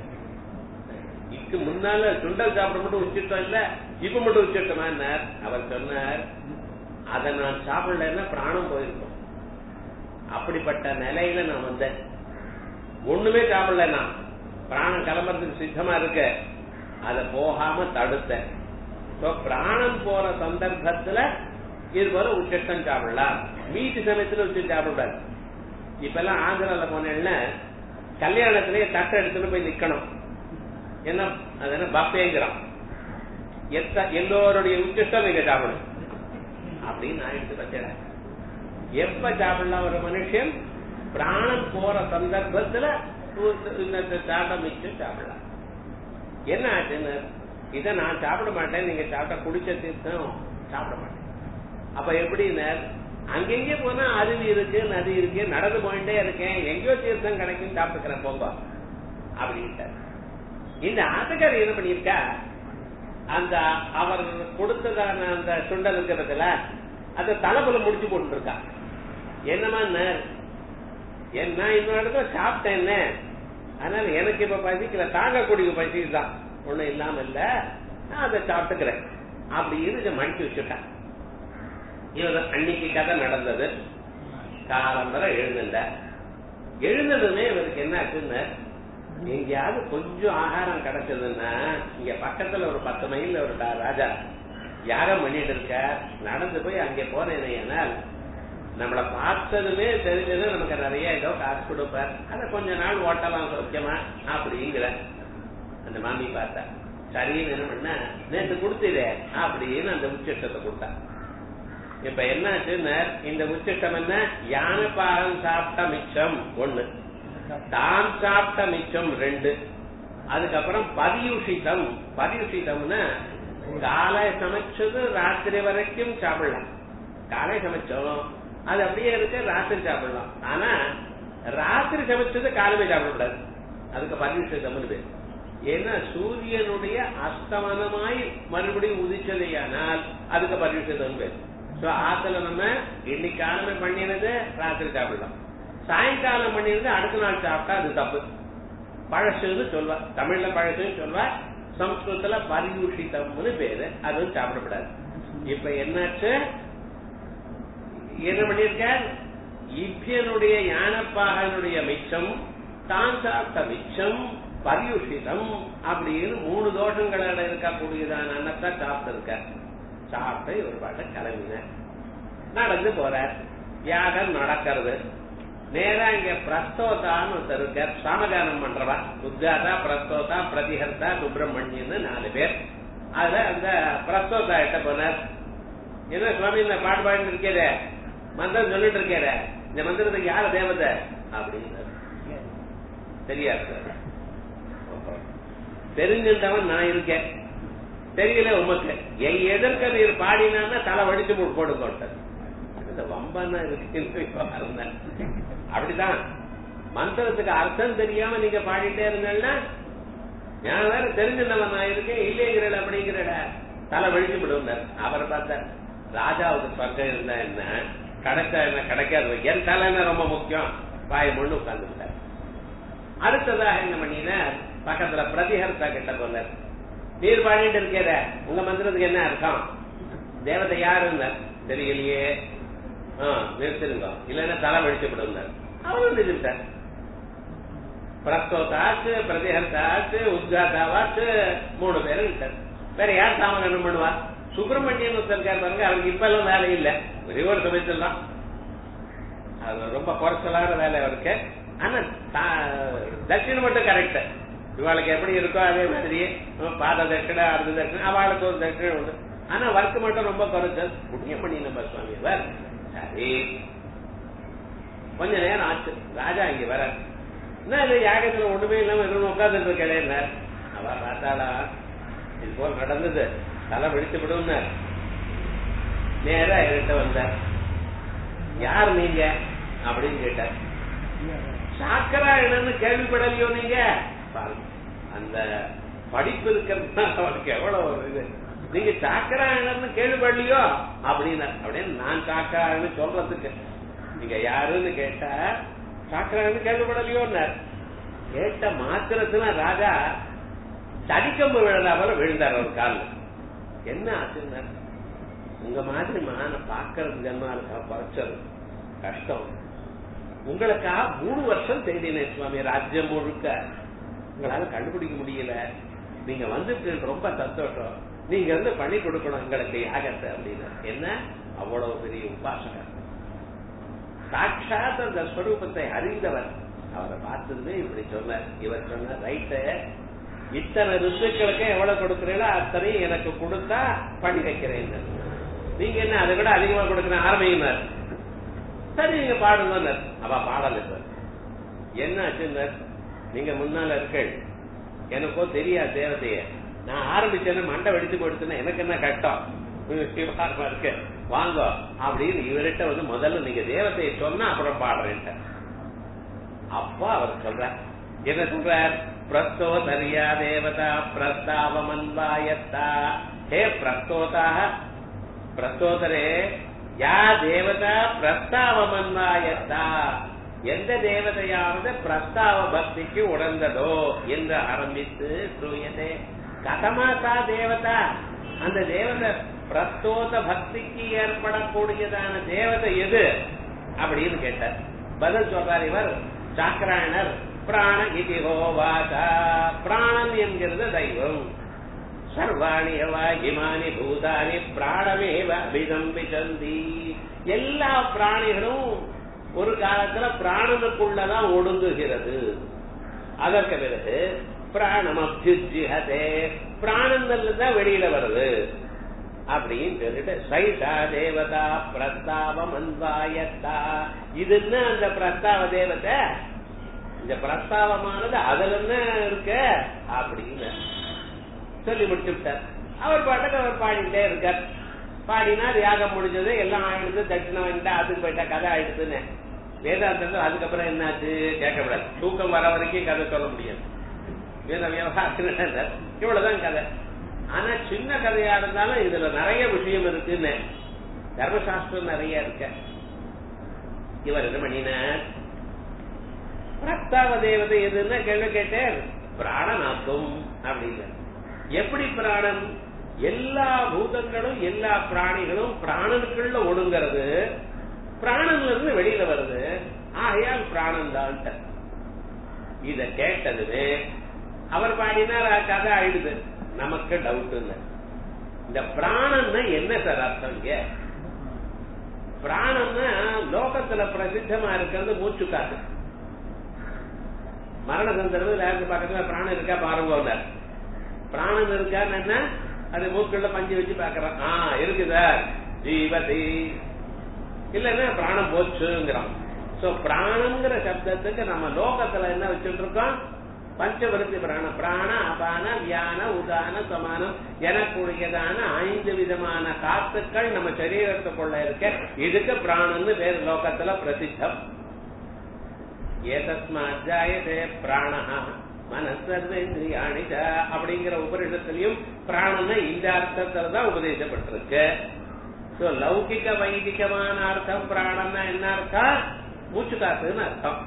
இதுக்கு முன்னால சுண்டல் சாப்பிட மட்டும் உச்சிஷ்டம் இல்ல இப்ப மட்டும் உச்சிஷ்டமா அவர் சொன்னார் அதை நான் சாப்பிடலன்னா பிராணம் போயிருக்கும் அப்படிப்பட்ட நிலையில நான் வந்தேன் ஒண்ணுமே சாப்பிடல நான் பிராணம் கிளம்புறதுக்கு சித்தமா இருக்க அதை போகாம தடுத்தேன் பிராணம் போற சந்தர்ப்பத்துல இது போல உச்சிஷ்டம் சாப்பிடலாம் மீட்டு சமயத்துல உச்சி சாப்பிடக்கூடாது இப்ப எல்லாம் ஆந்திரால போனேன்னா கல்யாணத்திலேயே தட்டை எடுத்துட்டு போய் நிக்கணும் என்ன அது என்ன பப்பேங்கிறான் எத்த எல்லோருடைய உச்சிஷ்டம் இங்க சாப்பிடும் அப்படின்னு நான் எடுத்து வச்சேன் எப்ப சாப்பிடலாம் ஒரு மனுஷன் பிராணம் போற சந்தர்ப்பத்துல சாப்பிட மிச்சம் சாப்பிடலாம் என்ன ஆச்சுன்னு இதை நான் சாப்பிட மாட்டேன் நீங்க சாப்பிட்ட குடிச்ச தீர்த்தம் சாப்பிட மாட்டேன் அப்ப எப்படின்னு அங்கெங்கே போனா அருவி இருக்கு நதி இருக்கு நடந்து போயிட்டே இருக்கேன் எங்கேயோ தீர்த்தம் கிடைக்கும் சாப்பிட்டுக்கிறேன் போங்க அப்படின்ட்டு இந்த ஆட்டுக்காரர் என்ன பண்ணிருக்கா அந்த அவர் கொடுத்ததான அந்த சுண்டல் இருக்கிறதுல அந்த தலைப்புல முடிச்சு போட்டு இருக்கா என்னமா என்ன இன்னொரு இடத்துல சாப்பிட்டேன் அதனால எனக்கு இப்ப பசிக்கல தாங்கக்கூடிய பசி தான் ஒண்ணும் இல்லாம இல்ல நான் அதை சாப்பிட்டுக்கிறேன் அப்படின்னு இதை மடிச்சு வச்சுட்டான் இவர் அன்னைக்கு கதை நடந்தது காலம்பரை எழுந்துட்ட எழுந்ததுமே இவருக்கு என்ன ஆச்சுன்னு எங்கேயாவது கொஞ்சம் ஆகாரம் கிடைச்சதுன்னா இங்க பக்கத்துல ஒரு பத்து மைல்ல ஒரு டா- ராஜா யாகம் பண்ணிட்டு இருக்க நடந்து போய் அங்கே போனேனால் நம்மள பார்த்ததுமே தெரிஞ்சது நமக்கு நிறைய ஏதோ காசு கொடுப்பார் அதை கொஞ்ச நாள் ஓட்டலாம் சௌக்கியமா அப்படிங்கிற அந்த மாமி பார்த்தா சரின்னு என்ன பண்ண நேற்று கொடுத்ததே அப்படின்னு அந்த உச்சிஷ்டத்தை கொடுத்தா இப்ப என்னாச்சுன்னா இந்த உச்சிஷ்டம் என்ன யானை பாகம் சாப்பிட்ட மிச்சம் ஒண்ணு தான் சாப்பிட்ட மிச்சம் ரெண்டு அதுக்கப்புறம் பதியுஷிதம் பதியுஷிதம்னா காலை சமைச்சது ராத்திரி வரைக்கும் சாப்பிடலாம் காலை சமைச்சோம் அது அப்படியே இருக்கு ராத்திரி சாப்பிடலாம் ஆனா ராத்திரி சமைச்சது காலமே சாப்பிடக்கூடாது அதுக்கு பதியுஷிதம்னு பேர் ஏன்னா சூரியனுடைய அஸ்தமனமாய் மறுபடியும் உதிச்சதையானால் அதுக்கு பதியுஷிதம் பேர் சோ ஆத்துல நம்ம இன்னைக்கு காலமே பண்ணினது ராத்திரி சாப்பிடலாம் சாயங்காலம் பண்ணிருந்து அடுத்த நாள் சாப்பிட்டா அது தப்பு பழசுன்னு சொல்வா தமிழ்ல பழசுன்னு சொல்வா சம்ஸ்கிருதத்துல பரியூஷிதம்னு பேரு அதுவும் சாப்பிடக்கூடாது இப்ப என்னாச்சு என்ன பண்ணிருக்கார் இப்பியனுடைய யானப்பாகனுடைய மிச்சம் தான் சாப்பிட்ட மிச்சம் பரியுஷிதம் அப்படின்னு மூணு தோஷங்களோட இருக்கக்கூடியதான அன்னத்தை சாப்பிட்டிருக்கார் சாப்பிட்டு ஒரு பாட்டை கிளம்பினார் நடந்து போறார் யாகம் நடக்கிறது நேரா இங்க பிரஸ்தோதான்னு ஒருத்தர் இருக்கார் சாமகானம் பண்றவா உத்காதா பிரஸ்தோதா பிரதிஹர்த்தா சுப்பிரமணியன்னு நாலு பேர் அதுல அந்த பிரஸ்தோதா எட்ட போனார் என்ன சுவாமி இந்த பாட்டு பாடிட்டு இருக்கேதே மந்திரம் சொல்லிட்டு இருக்கேதே இந்த மந்திரத்துக்கு யாரு தேவதை அப்படின்னு தெரியாது தெரிஞ்சிருந்தவன் நான் இருக்கேன் தெரியல உமக்கு என் எதிர்க்க நீர் பாடினா தலை வடிச்சு போடுங்க இந்த வம்பன்னா இருக்கு அப்படிதான் மந்திரத்துக்கு அர்த்தம் தெரியாம நீங்க பாடிட்டே இருந்தீங்கன்னா நான் வேற தெரிஞ்சிருந்தவன் நான் இருக்கேன் இல்லைங்கிறட அப்படிங்கிறட தலை வழிச்சு விடுவார் அவரை பார்த்த ராஜாவுக்கு சொர்க்கம் இருந்தா என்ன கிடைச்சா என்ன கிடைக்காது என் தலைன்னா ரொம்ப முக்கியம் வாய முன்னு உட்கார்ந்துட்டார் அடுத்ததாக என்ன பண்ணினார் பக்கத்துல பிரதிஹர்த்தா கிட்ட போனார் நீர் பாடிட்டு இருக்கிற உங்க மந்திரத்துக்கு என்ன அர்த்தம் தேவதை யாருன்னு தெரியலையே நிறுத்திருங்க இல்லைன்னா தலை வழிச்சு விடுவார் அவரும் நிறுத்தார் பிரஸ்தோதாச்சு பிரதிஹர்த்தாச்சு உத்காதாவாச்சு மூணு பேரும் இருக்கார் வேற யார் சாமகனம் பண்ணுவா சுப்பிரமணியன் ஒருத்தர் பாருங்க அவருக்கு இப்ப எல்லாம் வேலை இல்ல ஒரே ஒரு சமயத்தில் தான் அது ரொம்ப குறைச்சலான வேலை அவருக்கு ஆனா தட்சிணம் மட்டும் கரெக்ட் இவாளுக்கு எப்படி இருக்கோ அதே மாதிரி பாத தட்சிணை அர்த்த தட்சிணை அவளுக்கு ஒரு தட்சிணை உண்டு ஆனா ஒர்க் மட்டும் ரொம்ப குறைச்சல் புண்ணியம் பண்ணி நம்ம சுவாமி இவர் சரி கொஞ்ச நேரம் ஆச்சு ராஜா இங்க வர என்ன இது யாகத்துல ஒண்ணுமே இல்லாம எதுவும் உட்காந்துட்டு இருக்கேன் அவ பார்த்தாளா இது போல் நடந்தது தலை வெடித்து விடும் நேரா என்கிட்ட வந்தார் யார் நீங்க அப்படின்னு கேட்டார் சாக்கராயணன்னு கேள்விப்படலையோ நீங்க பாருங்க அந்த படிப்பு இருக்கிறதுனால அவனுக்கு எவ்வளவு ஒரு இது நீங்க சாக்கராயணன்னு கேள்விப்படலையோ அப்படின்னு அப்படின்னு நான் சாக்கராயணன்னு சொல்றதுக்கு நீங்க யாருன்னு கேட்டா சாக்கராயணன் கேள்விப்படலையோன்னார் கேட்ட மாத்திரத்துல ராஜா தடிக்கம்பு விழுந்தா போல விழுந்தார் அவர் காலில் என்ன ஆச்சுன்னா உங்க மாதிரி மான பாக்குறது ஜன்மாலுக்கா குறைச்சல் கஷ்டம் உங்களுக்கா மூணு வருஷம் தேடினேன் சுவாமி ராஜ்யம் முழுக்க உங்களால கண்டுபிடிக்க முடியல நீங்க வந்துட்டு ரொம்ப சந்தோஷம் நீங்க வந்து பண்ணி கொடுக்கணும் எங்களுக்கு யாகத்தை அப்படின்னு என்ன அவ்வளவு பெரிய உபாசகர் சாட்சாத் அந்த ஸ்வரூபத்தை அறிந்தவர் அவரை பார்த்ததுமே இப்படி சொன்னார் இவர் சொன்னார் ரைட்டு இத்தனை ரிசுக்களுக்கு எவ்வளவு கொடுக்கிறீங்களோ அத்தனையும் எனக்கு கொடுத்தா பண்ணி வைக்கிறேன் நீங்க என்ன அதை விட அதிகமா கொடுக்கிற ஆரம்பிங்க சரி நீங்க பாடுங்க அவ பாடல சார் என்ன ஆச்சுன்னார் நீங்க முன்னால இருக்கள் எனக்கோ தெரியாது தேவதைய நான் ஆரம்பிச்சேன்னு மண்டை வெடிச்சு போடுச்சுன்னா எனக்கு என்ன கட்டம் இருக்கு வாங்க அப்படின்னு இவர்கிட்ட வந்து முதல்ல நீங்க தேவதையை சொன்னா அப்புறம் பாடுறேன்ட்ட அப்பா அவர் சொல்ற என்ன சொல்றார் பிரஸ்தோதரியா தேவதா பிரஸ்தாவமன்வாயத்தா ஹே பிரஸ்தோதா பிரஸ்தோதரே யா தேவதா பிரஸ்தாவமன்வாயத்தா எந்த தேவதையாவது பிரஸ்தாவ பக்திக்கு உணர்ந்ததோ என்று ஆரம்பித்து சூயதே கதமாதா தேவதா அந்த தேவதை பிரஸ்தோத பக்திக்கு ஏற்படக்கூடியதான தேவதை எது அப்படின்னு கேட்டார் பதில் சொல்றார் இவர் சாக்கராயணர் பிராண இதிஹோவாசா பிராணன் என்கிறது தெய்வம் சர்வாணி எவா இமானி பூதானி பிராணமேவ அபிதம்பிச்சந்தி எல்லா பிராணிகளும் ஒரு காலத்துல பிராணனுக்குள்ளதான் ஒடுங்குகிறது அதற்கு பிறகு பிராணம் அபியுஜிஹதே பிராணங்கள்ல தான் வெளியில வருது அப்படின்னு சொல்லிட்டு சைதா தேவதா பிரஸ்தாவம் அன்பாயத்தா இதுன்னு அந்த பிரஸ்தாவ தேவதை இந்த பிரஸ்தாவமானது அதுல என்ன இருக்கு அப்படின்னு சொல்லி முடிச்சு விட்டார் அவர் பாட்டுக்கு அவர் பாடிட்டே இருக்கார் பாடினா யாகம் முடிஞ்சது எல்லாம் ஆயிடுது தட்சிணம் வாங்கிட்டா அதுக்கு போயிட்டா கதை ஆயிடுதுன்னு வேதாந்தத்தில் அதுக்கப்புறம் என்னாச்சு கேட்கக்கூடாது தூக்கம் வர வரைக்கும் கதை சொல்ல முடியாது வேத விவகாரம் இவ்வளவுதான் கதை ஆனா சின்ன கதையா இருந்தாலும் இதுல நிறைய விஷயம் இருக்குன்னு தர்மசாஸ்திரம் நிறைய இருக்க இவர் என்ன பண்ணினார் பிரஸ்தாவ தேவதை எதுன்னா கேள்வி கேட்டேன் பிராணநாத்தம் அப்படின்னு எப்படி பிராணம் எல்லா பூதங்களும் எல்லா பிராணிகளும் பிராணனுக்குள்ள ஒடுங்கிறது பிராணன்ல இருந்து வெளியில வருது ஆகையால் பிராணன் தான் இத கேட்டது அவர் பாடினார் கதை ஆயிடுது நமக்கு டவுட் இல்ல இந்த பிராணன்னா என்ன சார் அர்த்தம் இங்க பிராணம்னா லோகத்துல பிரசித்தமா இருக்கிறது மூச்சு காத்து மரண சந்தர்ப்பத்தில் யாருக்கு பக்கத்துல பிராணம் இருக்கா பாருங்க பிராணம் இருக்கான்னு என்ன அது மூக்குள்ள பஞ்சு வச்சு பாக்குறான் ஆ இருக்குதா ஜீவதி இல்லன்னா பிராணம் போச்சுங்கிறான் சோ பிராணம்ங்கிற சப்தத்துக்கு நம்ம லோகத்துல என்ன வச்சுட்டு இருக்கோம் பஞ்சவருத்தி பிராணம் பிராண அபான வியான உதான சமானம் எனக்குரியதான ஐந்து விதமான காத்துக்கள் நம்ம சரீரத்துக்குள்ள இருக்க இதுக்கு பிராணம்னு பேர் லோகத்துல பிரசித்தம் ஏதஸ்மாஜாயதே பிராணஹா மனசர்வேந்திரியாணி அப்படிங்கிற உபரிடத்திலையும் பிராணன இந்த அர்த்தத்துல தான் உபதேசப்பட்டிருக்கு சோ லௌகிக வைதிகமான அர்த்தம் பிராணம்னா என்ன அர்த்தம் மூச்சு காத்துன்னு அர்த்தம்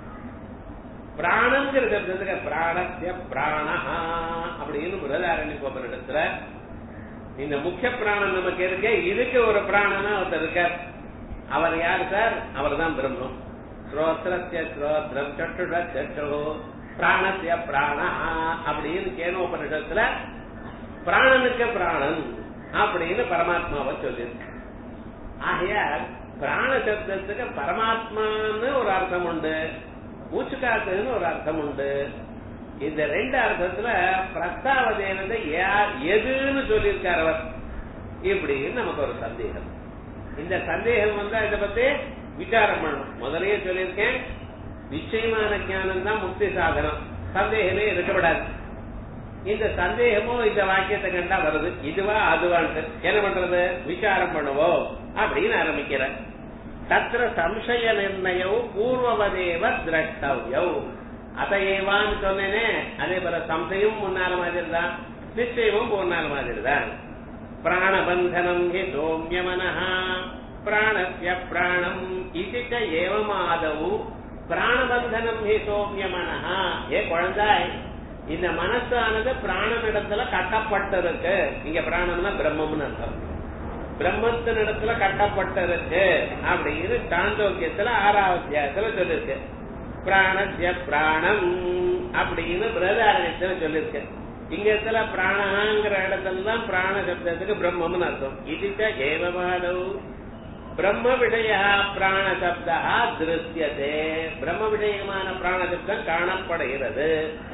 பிராணங்கிற சப்தத்துக்கு பிராணத்திய பிராணஹா அப்படின்னு பிரதாரண்ய உபரிடத்துல இந்த முக்கிய பிராணம் நமக்கு இருக்க இதுக்கு ஒரு பிராணனா ஒருத்தர் இருக்கார் அவர் யார் சார் அவர் தான் பிரம்மம் ஸ்ரோத்ரத்திய ஸ்ரோத்ரம் சட்டுட சட்டு பிராணத்திய பிராண அப்படின்னு கேனோபனிஷத்துல பிராணனுக்கு பிராணன் அப்படின்னு பரமாத்மாவை சொல்லியிருக்கு ஆகையால் பிராண சப்தத்துக்கு பரமாத்மான்னு ஒரு அர்த்தம் உண்டு மூச்சு காத்துன்னு ஒரு அர்த்தம் உண்டு இந்த ரெண்டு அர்த்தத்துல பிரஸ்தாவ தேவதை யார் எதுன்னு சொல்லியிருக்கார் அவர் இப்படின்னு நமக்கு ஒரு சந்தேகம் இந்த சந்தேகம் வந்தா இதை பத்தி விசாரம் பண்ணணும் முதலையே சொல்லியிருக்கேன் நிச்சயமான ஞானம் தான் முக்தி சாதனம் சந்தேகமே இருக்கப்படாது இந்த சந்தேகமும் இந்த வாக்கியத்தை கண்டா வருது இதுவா அதுவான்ட்டு என்ன பண்றது விசாரம் பண்ணுவோம் அப்படின்னு ஆரம்பிக்கிற தத்திர சம்சய நிர்ணயம் பூர்வவதேவ திரஷ்டவ்யோ அதையேவான்னு சொன்னேனே அதே போல சம்சயம் முன்னால மாதிரி தான் நிச்சயமும் முன்னால மாதிரி தான் பிராணபந்தனம் ஹி சோமியமனஹா பிராணஸ்ய பிராணம் இது ஏவமாதவு பிராணபந்தனம் ஹி சோமியமனஹா ஏ குழந்தாய் இந்த மனசானது பிராணனிடத்துல கட்டப்பட்டிருக்கு இங்க பிராணம்னா பிரம்மம்னு அர்த்தம் பிரம்மத்தின் இடத்துல கட்டப்பட்டிருக்கு அப்படின்னு சாந்தோக்கியத்துல ஆறாவது அத்தியாயத்துல சொல்லிருக்கு பிராணஸ்ய பிராணம் அப்படின்னு பிரதாரணத்துல சொல்லிருக்கு இங்க இடத்துல பிராணஹாங்கிற இடத்துல தான் பிராண சப்தத்துக்கு பிரம்மம்னு அர்த்தம் இதுக்க ஏவமாதவ் பிரம்ம விஷய பிராண சப்தா திருஷ்யதே பிரம்ம விஷயமான பிராண சப்தம் காணப்படுகிறது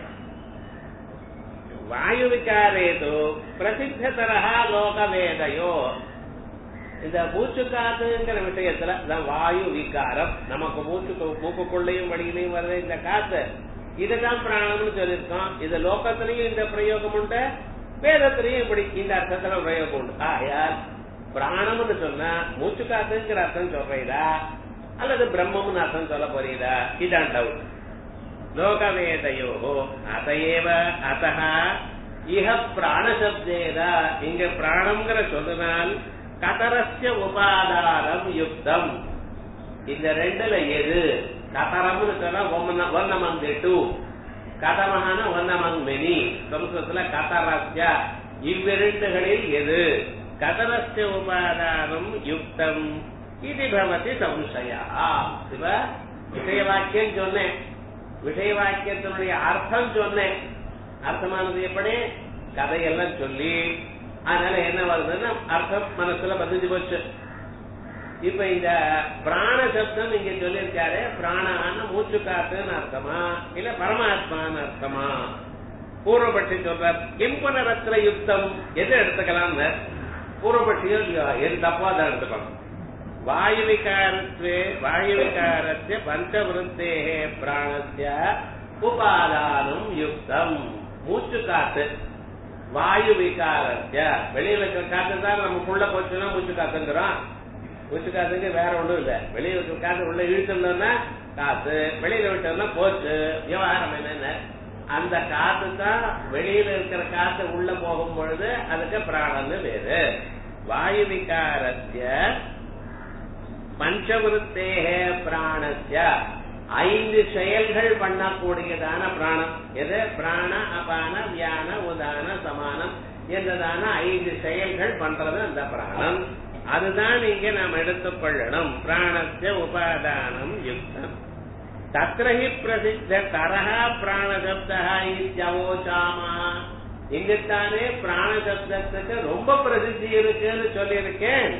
வாயு விகாரேது பிரசித்தரா லோகவேதையோ இந்த மூச்சு காத்துங்கிற விஷயத்துல இந்த வாயு விகாரம் நமக்கு மூச்சு மூக்குக்குள்ளேயும் வடியிலையும் வர்ற இந்த காத்து இதுதான் பிராணம்னு சொல்லியிருக்கோம் இது லோகத்திலையும் இந்த பிரயோகம் உண்டு வேதத்திலையும் இப்படி இந்த அர்த்தத்துல பிரயோகம் உண்டு ஆயால் பிராணம்னு சொன்னா மூச்சு காத்துங்கிற அர்த்தம் சொல்றீரா அல்லது பிரம்மம்னு அர்த்தம் சொல்ல போறீரா இதான் டவுட் லோகவேதையோ அதையேவ அத்த இஹ பிராணசப்தேத இங்க பிராணம்ங்கிற சொல்லுனால் கதரஸ்ய உபாதாரம் யுக்தம் இந்த ரெண்டுல எது கதரம்னு சொன்னா ஒன் அமங் டூ கதமகான ஒன் அமங் மெனி சம்ஸ்கிருதத்துல கதரஸ்ய இவ்விரண்டுகளில் எது கதனஸ்ய உபாதானம் யுக்தம் இது பவதி சம்சயா இப்ப விஷய வாக்கியம் சொன்னேன் விஷய வாக்கியத்தினுடைய அர்த்தம் சொன்னேன் அர்த்தமானது எப்படி கதையெல்லாம் சொல்லி அதனால என்ன வருதுன்னா அர்த்தம் மனசுல பதிஞ்சு போச்சு இப்ப இந்த பிராண சப்தம் இங்க சொல்லியிருக்காரு பிராணான மூச்சு காத்துன்னு அர்த்தமா இல்ல பரமாத்மான்னு அர்த்தமா பூர்வபட்சி சொல்றார் கிம்பனரத்ன யுக்தம் எது எடுத்துக்கலாம்னு பூர்வபட்சியோ இல்லையோ எது தப்பா தான் எடுத்துக்கணும் வாயு விகாரத்வே வாயு விகாரஸ்ய பஞ்சவருத்தேகே பிராணஸ்ய உபாதானம் யுக்தம் மூச்சு காத்து வாயு விகாரஸ்ய வெளியில இருக்கிற காத்து தான் நமக்குள்ள போச்சுன்னா மூச்சு காத்துங்கிறோம் மூச்சு காத்துக்கு வேற ஒண்ணும் இல்ல வெளியில இருக்கிற காத்து உள்ள இழுத்தோம்னா காத்து வெளியில விட்டோம்னா போச்சு விவகாரம் என்னென்ன அந்த காத்து தான் வெளியில இருக்கிற காத்து உள்ள போகும் பொழுது அதுக்கு பிராணன்னு வேறு வாயு விகாரஸ்ய பஞ்சவருத்தேக பிராணஸ்ய ஐந்து செயல்கள் பண்ணக்கூடியதான பிராணம் எது பிராண அபான வியான உதான சமானம் என்றதான ஐந்து செயல்கள் பண்றது அந்த பிராணம் அதுதான் இங்க நாம் எடுத்துக்கொள்ளணும் பிராணஸ்ய உபாதானம் யுக்தம் தத்ரஹி பிரசித்த தரஹா பிராணசப்தா இத்தியவோசாமா இங்கத்தானே பிராணசப்தத்துக்கு ரொம்ப பிரசித்தி இருக்குன்னு சொல்லியிருக்கேன்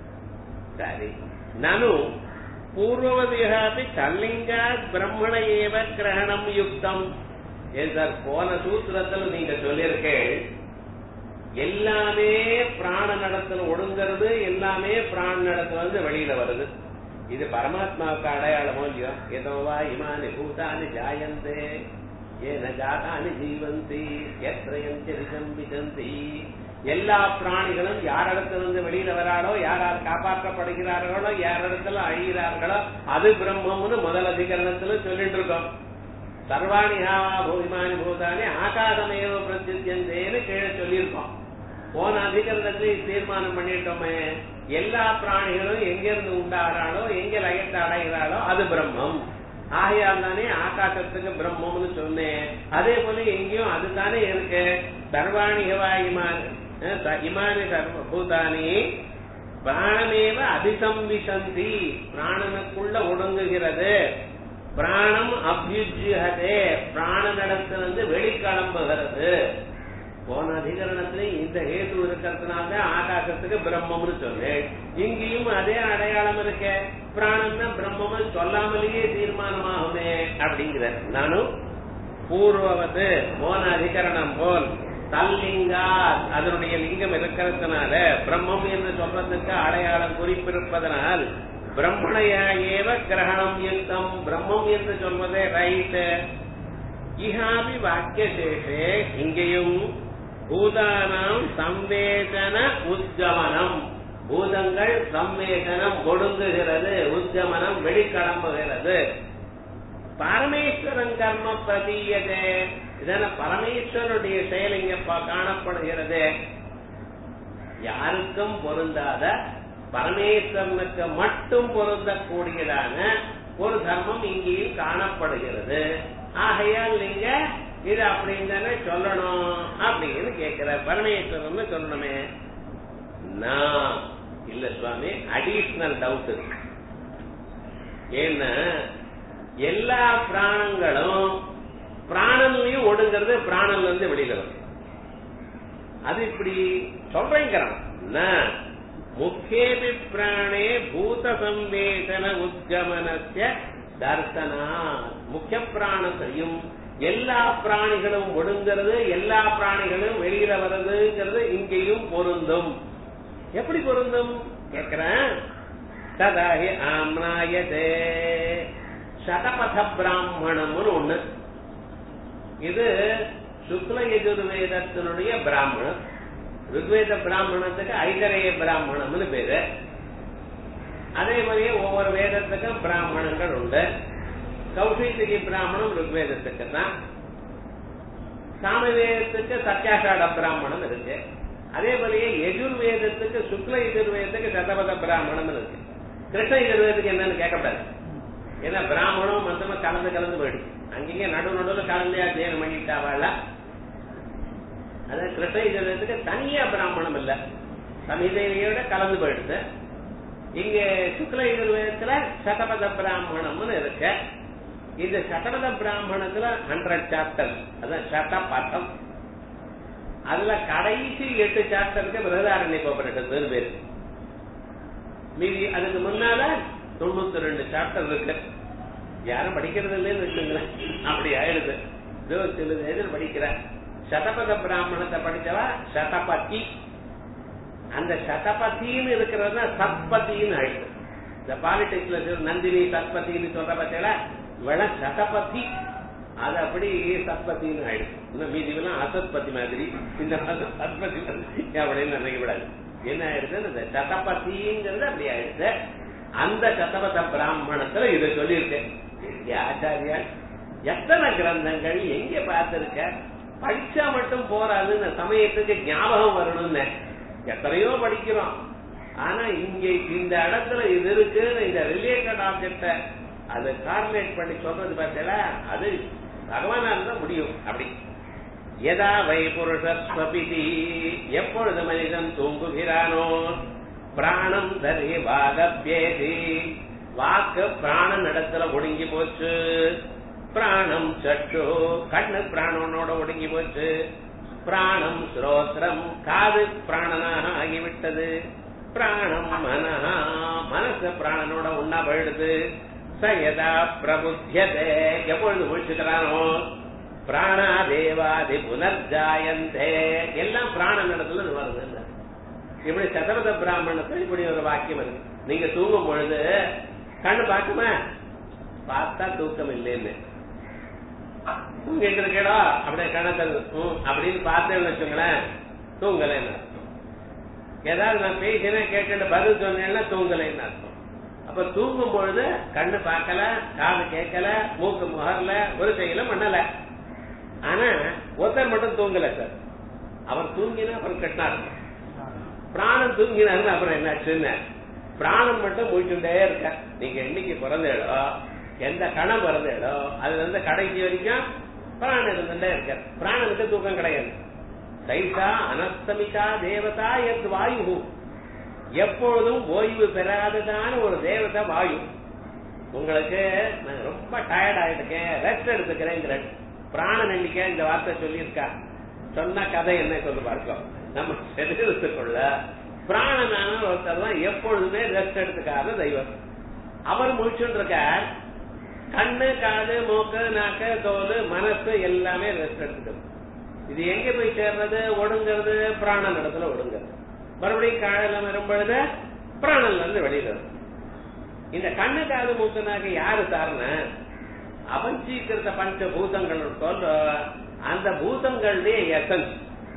சரி நனு பூர்வவதிகாபி கல்லிங்காத் பிரம்மண ஏவ கிரகணம் யுக்தம் ஏன் சார் போன சூத்திரத்தில் நீங்க சொல்லியிருக்கேன் எல்லாமே பிராண நடத்துல ஒடுங்கிறது எல்லாமே பிராண நடத்துல வந்து வெளியில வருது இது பரமாத்மாவுக்கு அடையாளமோ இல்லையோ ஏதோவா இமானி பூதானி ஜாயந்தே ஏன ஜாதானி ஜீவந்தி எத்திரயந்தி விசம்பிசந்தி எல்லா பிராணிகளும் யாரிடத்திலிருந்து வெளியில வராளோ யாரால் காப்பாற்றப்படுகிறார்களோ யாரிடத்துல அழிகிறார்களோ அது பிரம்மம்னு முதல் அதிகரணத்துல சொல்லிட்டு இருக்கோம் சர்வாணி ஹாவா பூமிமானி பூதானி ஆகாசமேவ பிரத்யுத்தியந்தேன்னு கீழே சொல்லியிருக்கோம் போன அதிகரணத்துல தீர்மானம் பண்ணிட்டோமே எல்லா பிராணிகளும் எங்கிருந்து உண்டாகிறாளோ எங்க லயத்தை அடைகிறாளோ அது பிரம்மம் ஆகையால் தானே ஆகாசத்துக்கு பிரம்மம்னு சொன்னேன் அதே போல எங்கேயும் அதுதானே இருக்கு சர்வாணி ஹவா இமான் இமானி சர்வ பூதானி பிராணமேவ அதிசம்விசந்தி பிராணனுக்குள்ள ஒடுங்குகிறது பிராணம் அபியுஜ்யதே பிராண நடத்திலிருந்து வெளிக்கிளம்புகிறது போன அதிகரணத்துல இந்த ஹேது இருக்கிறதுனால ஆகாசத்துக்கு பிரம்மம்னு சொன்னேன் இங்கேயும் அதே அடையாளம் இருக்க பிராணம்னா பிரம்மம்னு சொல்லாமலேயே தீர்மானமாகுமே அப்படிங்கிற நானும் பூர்வவது போன அதிகரணம் போல் தல்லிங்கா அதனுடைய லிங்கம் இருக்கிறதுனால பிரம்மம் என்று சொல்றதுக்கு அடையாளம் குறிப்பிருப்பதனால் பிரம்மணையா ஏவ கிரகணம் யுக்தம் பிரம்மம் என்று சொல்வதே ரைட் இஹாபி வாக்கியசேஷே இங்கேயும் பூதானாம் சம்வேதன உத்கமனம் பூதங்கள் சம்வேதனம் ஒடுங்குகிறது உத்கமனம் வெளிக்கிளம்புகிறது பரமேஸ்வரன் கர்ம பிரதீயதே இதன பரமேஸ்வரனுடைய செயல் இங்க காணப்படுகிறது யாருக்கும் பொருந்தாத பரமேஸ்வரனுக்கு மட்டும் பொருந்தக்கூடியதான ஒரு தர்மம் இங்கேயும் காணப்படுகிறது ஆகையால் நீங்க இது அப்படின்னு தானே சொல்லணும் அப்படின்னு கேட்கிற பரமேஸ்வரன் சொல்லணுமே நான் இல்ல சுவாமி அடிஷனல் டவுட் இருக்கு ஏன்னா எல்லா பிராணங்களும் பிராணன்லயும் ஒடுங்கிறது பிராணன்ல இருந்து வெளியில வரும் அது இப்படி சொல்றேங்கிறான் முக்கியபி பிராணே பூத சம்வேதன உத்கமனத்திய தர்சனா முக்கிய பிராணத்தையும் எல்லா பிராணிகளும் ஒடுங்கிறது எல்லா பிராணிகளும் வெளியில வர்றதுங்கிறது இங்கேயும் பொருந்தும் எப்படி பொருந்தும் கேக்குறேன் ததாஹி ஆம்னாயதே சதபத பிராமணம்னு ஒண்ணு இது சுக்ல யஜுர்வேதத்தினுடைய பிராமணம் ருக்வேத பிராமணத்துக்கு ஐதரேய பிராமணம்னு பேரு அதே மாதிரியே ஒவ்வொரு வேதத்துக்கும் பிராமணங்கள் உண்டு கௌஷிக்கு பிராமணம் ருக்வேதத்துக்கு தான் சாமவேதத்துக்கு சத்தியாசாட பிராமணம் இருக்கு அதே போலயே எஜுர்வேதத்துக்கு சுக்ல எஜுர்வேதத்துக்கு சதபத பிராமணம் இருக்கு கிருஷ்ண எஜுர்வேதத்துக்கு என்னன்னு கேட்கப்படாது ஏன்னா பிராமணம் மொத்தமா கலந்து கலந்து போயிடுச்சு அங்கேயே நடு நடுவில் கலந்து அத்தியனம் பண்ணிட்டாவாள் அது கிருஷ்ண யஜுர்வேதத்துக்கு தனியா பிராமணம் இல்ல சமிதையோட கலந்து போயிடுது இங்க சுக்ல யஜுர்வேதத்துல சதபத பிராமணம்னு இருக்கு இந்த சதபத பிராமணத்துல ஹண்ட்ரட் சாப்டர் அதான் சதபதம் அதுல கடைசி எட்டு சாப்டருக்கு பிரதாரண்ய கோபுரேஷன் பேரு மீதி அதுக்கு முன்னால தொண்ணூத்தி ரெண்டு சாப்டர் இருக்கு யாரும் படிக்கிறது இல்லைன்னு வச்சுங்களேன் அப்படி ஆயிடுது இருபத்தி ஏழு வயதில் படிக்கிற சதபத பிராமணத்தை படிச்சவா சதபதி அந்த சதபதின்னு இருக்கிறது சத்பதின்னு ஆயிடுது இந்த பாலிடிக்ஸ்ல நந்தினி சத்பதின்னு சொல்ற பத்தியில விட சதபதி அது அப்படி சத்பதின்னு ஆயிடுது இன்னும் மீதிவெல்லாம் அசத்பதி மாதிரி இந்த மாதம் சத்பதி மாதிரி அப்படின்னு நினைக்க விடாது என்ன ஆயிடுது இந்த சதபதிங்கிறது அப்படி ஆயிடுது அந்த சதபத பிராமணத்துல இதை சொல்லியிருக்கேன் ஆச்சாரியா எத்தனை கிரந்தங்கள் எங்க பார்த்திருக்க படிச்சா மட்டும் போறாதுன்னு சமயத்துக்கு ஞாபகம் வரணும்னு எத்தனையோ படிக்கிறோம் ஆனா இங்க இந்த இடத்துல இது இருக்குன்னு இந்த ரிலேட்டட் ஆப்ஜெக்ட அதை கார்லேட் பண்ணி சொல்றது பார்த்தீங்களா அது பகவானா இருந்தா முடியும் அப்படி எதா வை புருஷஸ்வபிதி எப்பொழுது மனிதன் தூங்குகிறானோ பிராணம் தரி வாகப்பேதி வாக்கு பிராணன் இடத்துல ஒடுங்கி போச்சு பிராணம் சட்டு கண்ணு பிராணனோட ஒடுங்கி போச்சு பிராணம் ஸ்ரோத்ரம் காது பிராணனாக ஆகிவிட்டது பிராணம் மனஹா மனசு பிராணனோட உண்ணா போயிடுது சயதா பிரபுத்தியதே எப்பொழுது முடிச்சுக்கிறானோ பிராணா தேவாதி புனர்ஜாயந்தே எல்லாம் பிராணன் இடத்துல இது வருது இப்படி சதரத பிராமணத்துல இப்படி ஒரு வாக்கியம் இருக்கு நீங்க தூங்கும் பொழுது கண்ணு பார்க்குமா பார்த்தா தூக்கம் இல்லைன்னு தூங்கிட்டு இருக்கேடா அப்படியே கணக்கல் அப்படின்னு பார்த்தேன்னு வச்சுங்களேன் தூங்கலைன்னு அர்த்தம் ஏதாவது நான் பேசினேன் கேட்டு பதில் சொன்னேன்னா தூங்கலைன்னு அர்த்தம் அப்ப தூங்கும் பொழுது கண்ணு பார்க்கல காது கேட்கல மூக்கு முகர்ல ஒரு செய்யல பண்ணல ஆனா ஒருத்தர் மட்டும் தூங்கல சார் அவர் தூங்கினா அப்புறம் கட்டினார் பிராணம் தூங்கினாரு அப்புறம் என்னாச்சுன்னு பிராணம் மட்டும் முடிச்சுட்டே இருக்க நீங்க என்னைக்கு பிறந்தேடோ எந்த கணம் பிறந்தேடோ அதுல இருந்து கடைசி வரைக்கும் பிராணம் இருந்துட்டே இருக்க பிராணனுக்கு தூக்கம் கிடையாது சைசா அனஸ்தமிதா தேவதா எத் வாயு எப்பொழுதும் ஓய்வு பெறாததான ஒரு தேவதா வாயு உங்களுக்கு நான் ரொம்ப டயர்ட் ஆயிட்டுக்கேன் ரெஸ்ட் எடுத்துக்கிறேங்கிற பிராணன் எண்ணிக்கை இந்த வார்த்தை சொல்லியிருக்கா சொன்ன கதை என்ன சொல்லு பார்க்கலாம் நம்ம சரீரத்துக்குள்ள பிராணனான ஒருத்தர் தான் எப்பொழுதுமே ரெஸ்ட் எடுத்துக்காத தெய்வம் அவர் முடிச்சுட்டு இருக்க கண்ணு காது மூக்கு நாக்கு தோல் மனசு எல்லாமே ரெஸ்ட் எடுத்துக்கிறது இது எங்க போய் சேர்றது ஒடுங்கிறது பிராணன் இடத்துல ஒடுங்கிறது மறுபடியும் காலையில வரும் பொழுது பிராணன்ல இருந்து வெளியில இந்த கண்ணு காது மூக்கு நாக்கு யாரு சார்ன அவஞ்சீக்கிருத்த பஞ்ச பூதங்கள் சொல்ற அந்த பூதங்களுடைய எசன்ஸ்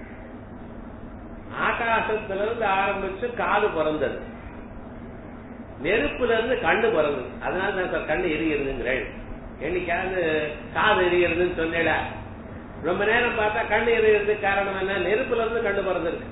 ஆகாசத்துல இருந்து ஆரம்பிச்சு காது பிறந்தது நெருப்புல இருந்து கண்ணு பிறந்தது அதனால தான் சார் கண்ணு எரியுதுங்கிறேன் என்னைக்காவது காது எரியுதுன்னு சொன்னேடா ரொம்ப நேரம் பார்த்தா கண்ணு எரியறதுக்கு காரணம் என்ன நெருப்புல இருந்து கண்ணு பிறந்திருக்கு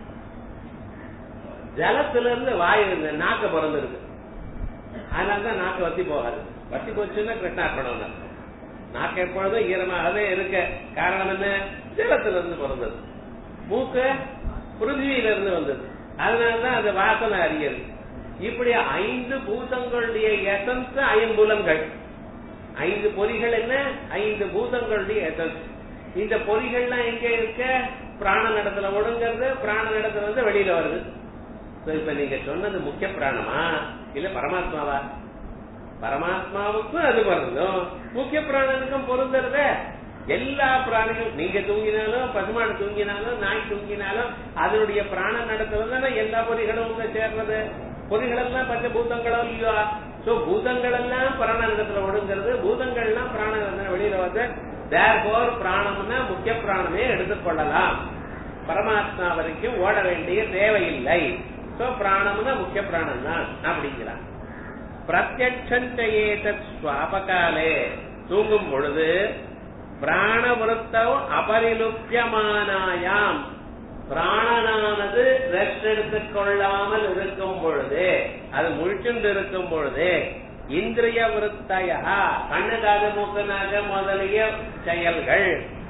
ஜலத்துல இருந்து வாயு இருந்து நாக்கு பிறந்திருக்கு அதனாலதான் நாக்கு வத்தி போகாது வத்தி போச்சுன்னா கிருஷ்ணார்ப்பணம் நாக்கு எப்பொழுதும் ஈரமாகவே இருக்க காரணம் என்ன ஜலத்துல இருந்து பிறந்தது மூக்கு பிருத்திவியில இருந்து வந்தது அதனாலதான் அது வாசனை அறியது இப்படி ஐந்து பூதங்களுடைய எசன்ஸ் ஐம்புலங்கள் ஐந்து பொறிகள் என்ன ஐந்து பூதங்களுடைய எசன்ஸ் இந்த பொறிகள்லாம் எங்க இருக்க பிராண நடத்துல ஒடுங்கிறது பிராண நடத்துல இருந்து வெளியில வருது இப்ப நீங்க சொன்னது முக்கிய பிராணமா இல்ல பரமாத்மாவா பரமாத்மாவுக்கும் அது பொருந்தும் முக்கிய பிராணனுக்கும் பொருந்துறத எல்லா பிராணிகளும் நீங்க தூங்கினாலும் பசுமாடு தூங்கினாலும் நாய் தூங்கினாலும் அதனுடைய பிராண நடத்துல தானே எல்லா பொறிகளும் உங்க சேர்றது பொறிகள் எல்லாம் பஞ்ச பூதங்களோ இல்லையோ சோ பூதங்கள் எல்லாம் பிராண நடத்துல ஒடுங்கிறது பூதங்கள் எல்லாம் பிராண வெளியில வந்து தேர்போர் பிராணம்னா முக்கிய பிராணமே எடுத்துக்கொள்ளலாம் பரமாத்மா வரைக்கும் ஓட வேண்டிய தேவையில்லை சோ பிராணம்னா முக்கிய பிராணம் தான் அப்படிங்கிறான் பிரத்யட்சேதத் சுவாபகாலே தூங்கும் பொழுது பிராணவருத்தவ் அபரிலுப்பியமானாயாம் பிராணனானது ரெஸ்ட் எடுத்துக் கொள்ளாமல் இருக்கும் பொழுது அது முழிச்சுண்டு இருக்கும் பொழுது இந்திரிய விருத்தயா கண்ணு காது மூக்கனாக முதலிய செயல்கள்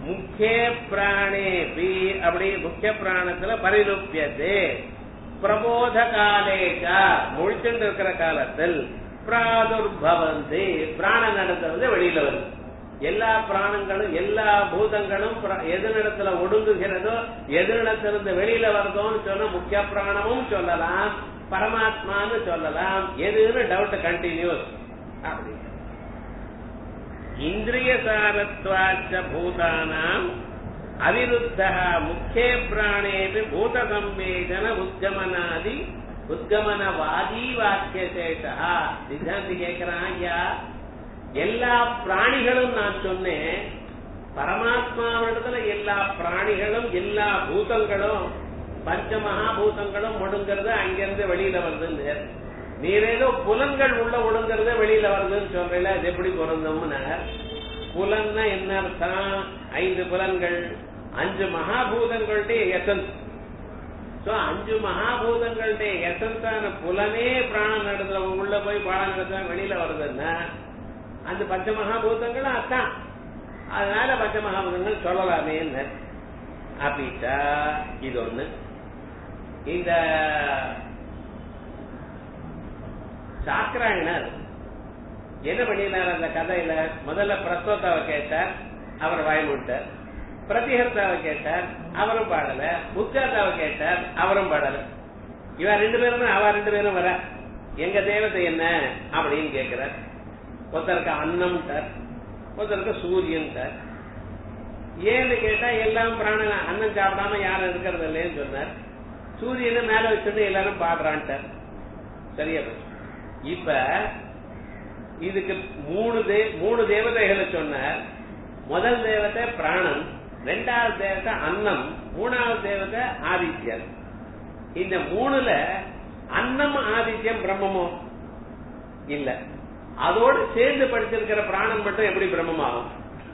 முக்கிய பிராணேபி அப்படி முக்கிய பிராணத்துல பரிலுப்பியது பிரபோத காலேகா முழிச்சுட்டு இருக்கிற காலத்தில் பிராதுர்பவந்தி பிராணம் நடத்துறது வெளியில வருது எல்லா பிராணங்களும் எல்லா பூதங்களும் பிர- எதிரிடத்துல ஒடுங்குகிறதோ எதிரிடத்திலிருந்து வெளியில வருதோன்னு சொன்னா முக்கிய பிராணமும் சொல்லலாம் பரமாத்மான்னு சொல்லலாம் எதுன்னு டவுட் கண்டினியூஸ் அப்படி இந்திரிய சாரத்வாச்ச பூதானாம் அவிருத்த முக்கிய பிராணேபி பூத சம்பேதன உத்கமனாதி உத்கமனவாதி வாக்கிய சேஷா சித்தாந்தி கேட்கிறான் ஐயா எல்லா பிராணிகளும் நான் சொன்னேன் பரமாத்மாவிடத்துல எல்லா பிராணிகளும் எல்லா பூதங்களும் பஞ்ச மகாபூதங்களும் ஒடுங்கிறது அங்கிருந்து வெளியில வருதுன்னு நீர் ஏதோ புலன்கள் உள்ள ஒடுங்கிறத வெளியில வருதுன்னு சொல்றீங்களா அது எப்படி பொருந்தும்னு புலன்னா என்ன அர்த்தம் ஐந்து புலன்கள் அஞ்சு மகாபூதங்களுடைய எசன்ஸ் சோ அஞ்சு மகாபூதங்களுடைய எசன்ஸான புலனே பிராணம் நடத்துல உள்ள போய் பாடம் நடத்த வெளியில வருதுன்னா அந்த பஞ்ச மகாபூதங்களும் அதான் அதனால பஞ்ச மகாபூதங்கள் சொல்லலாமே அப்படிட்டா இது ஒண்ணு இந்த சாக்கராயணர் என்ன பண்ணினார் அந்த கதையில முதல்ல பிரஸ்தோத்தாவை கேட்டார் அவர் வாய்மூட்டார் பிரதிஹர்த்தாவை கேட்டார் அவரும் பாடல உச்சாத்தாவை கேட்டார் அவரும் பாடல இவன் ரெண்டு பேரும் அவ ரெண்டு பேரும் வர எங்க தேவதை என்ன அப்படின்னு கேட்கிறார் ஒருத்தருக்கு அன்னம் சார் ஒருத்தருக்கு சூரியன் சார் ஏன்னு கேட்டா எல்லாம் பிராணன் அன்னம் சாப்பிடாம யாரும் இருக்கிறது இல்லைன்னு சொன்னார் சூரியனை மேல வச்சுட்டு எல்லாரும் பாடுறான்ட்டார் சரியா போச்சு இப்ப இதுக்கு மூணு தே மூணு தேவதைகளை சொன்னார் முதல் தேவதை பிராணன் ரெண்டாவது தேவதை அன்னம் மூணாவது தேவதை ஆதித்யன் இந்த மூணுல அன்னம் ஆதித்யம் பிரம்மமோ இல்ல அதோடு சேர்ந்து படிச்சிருக்கிற பிராணன் மட்டும் எப்படி பிரம்மமாகும்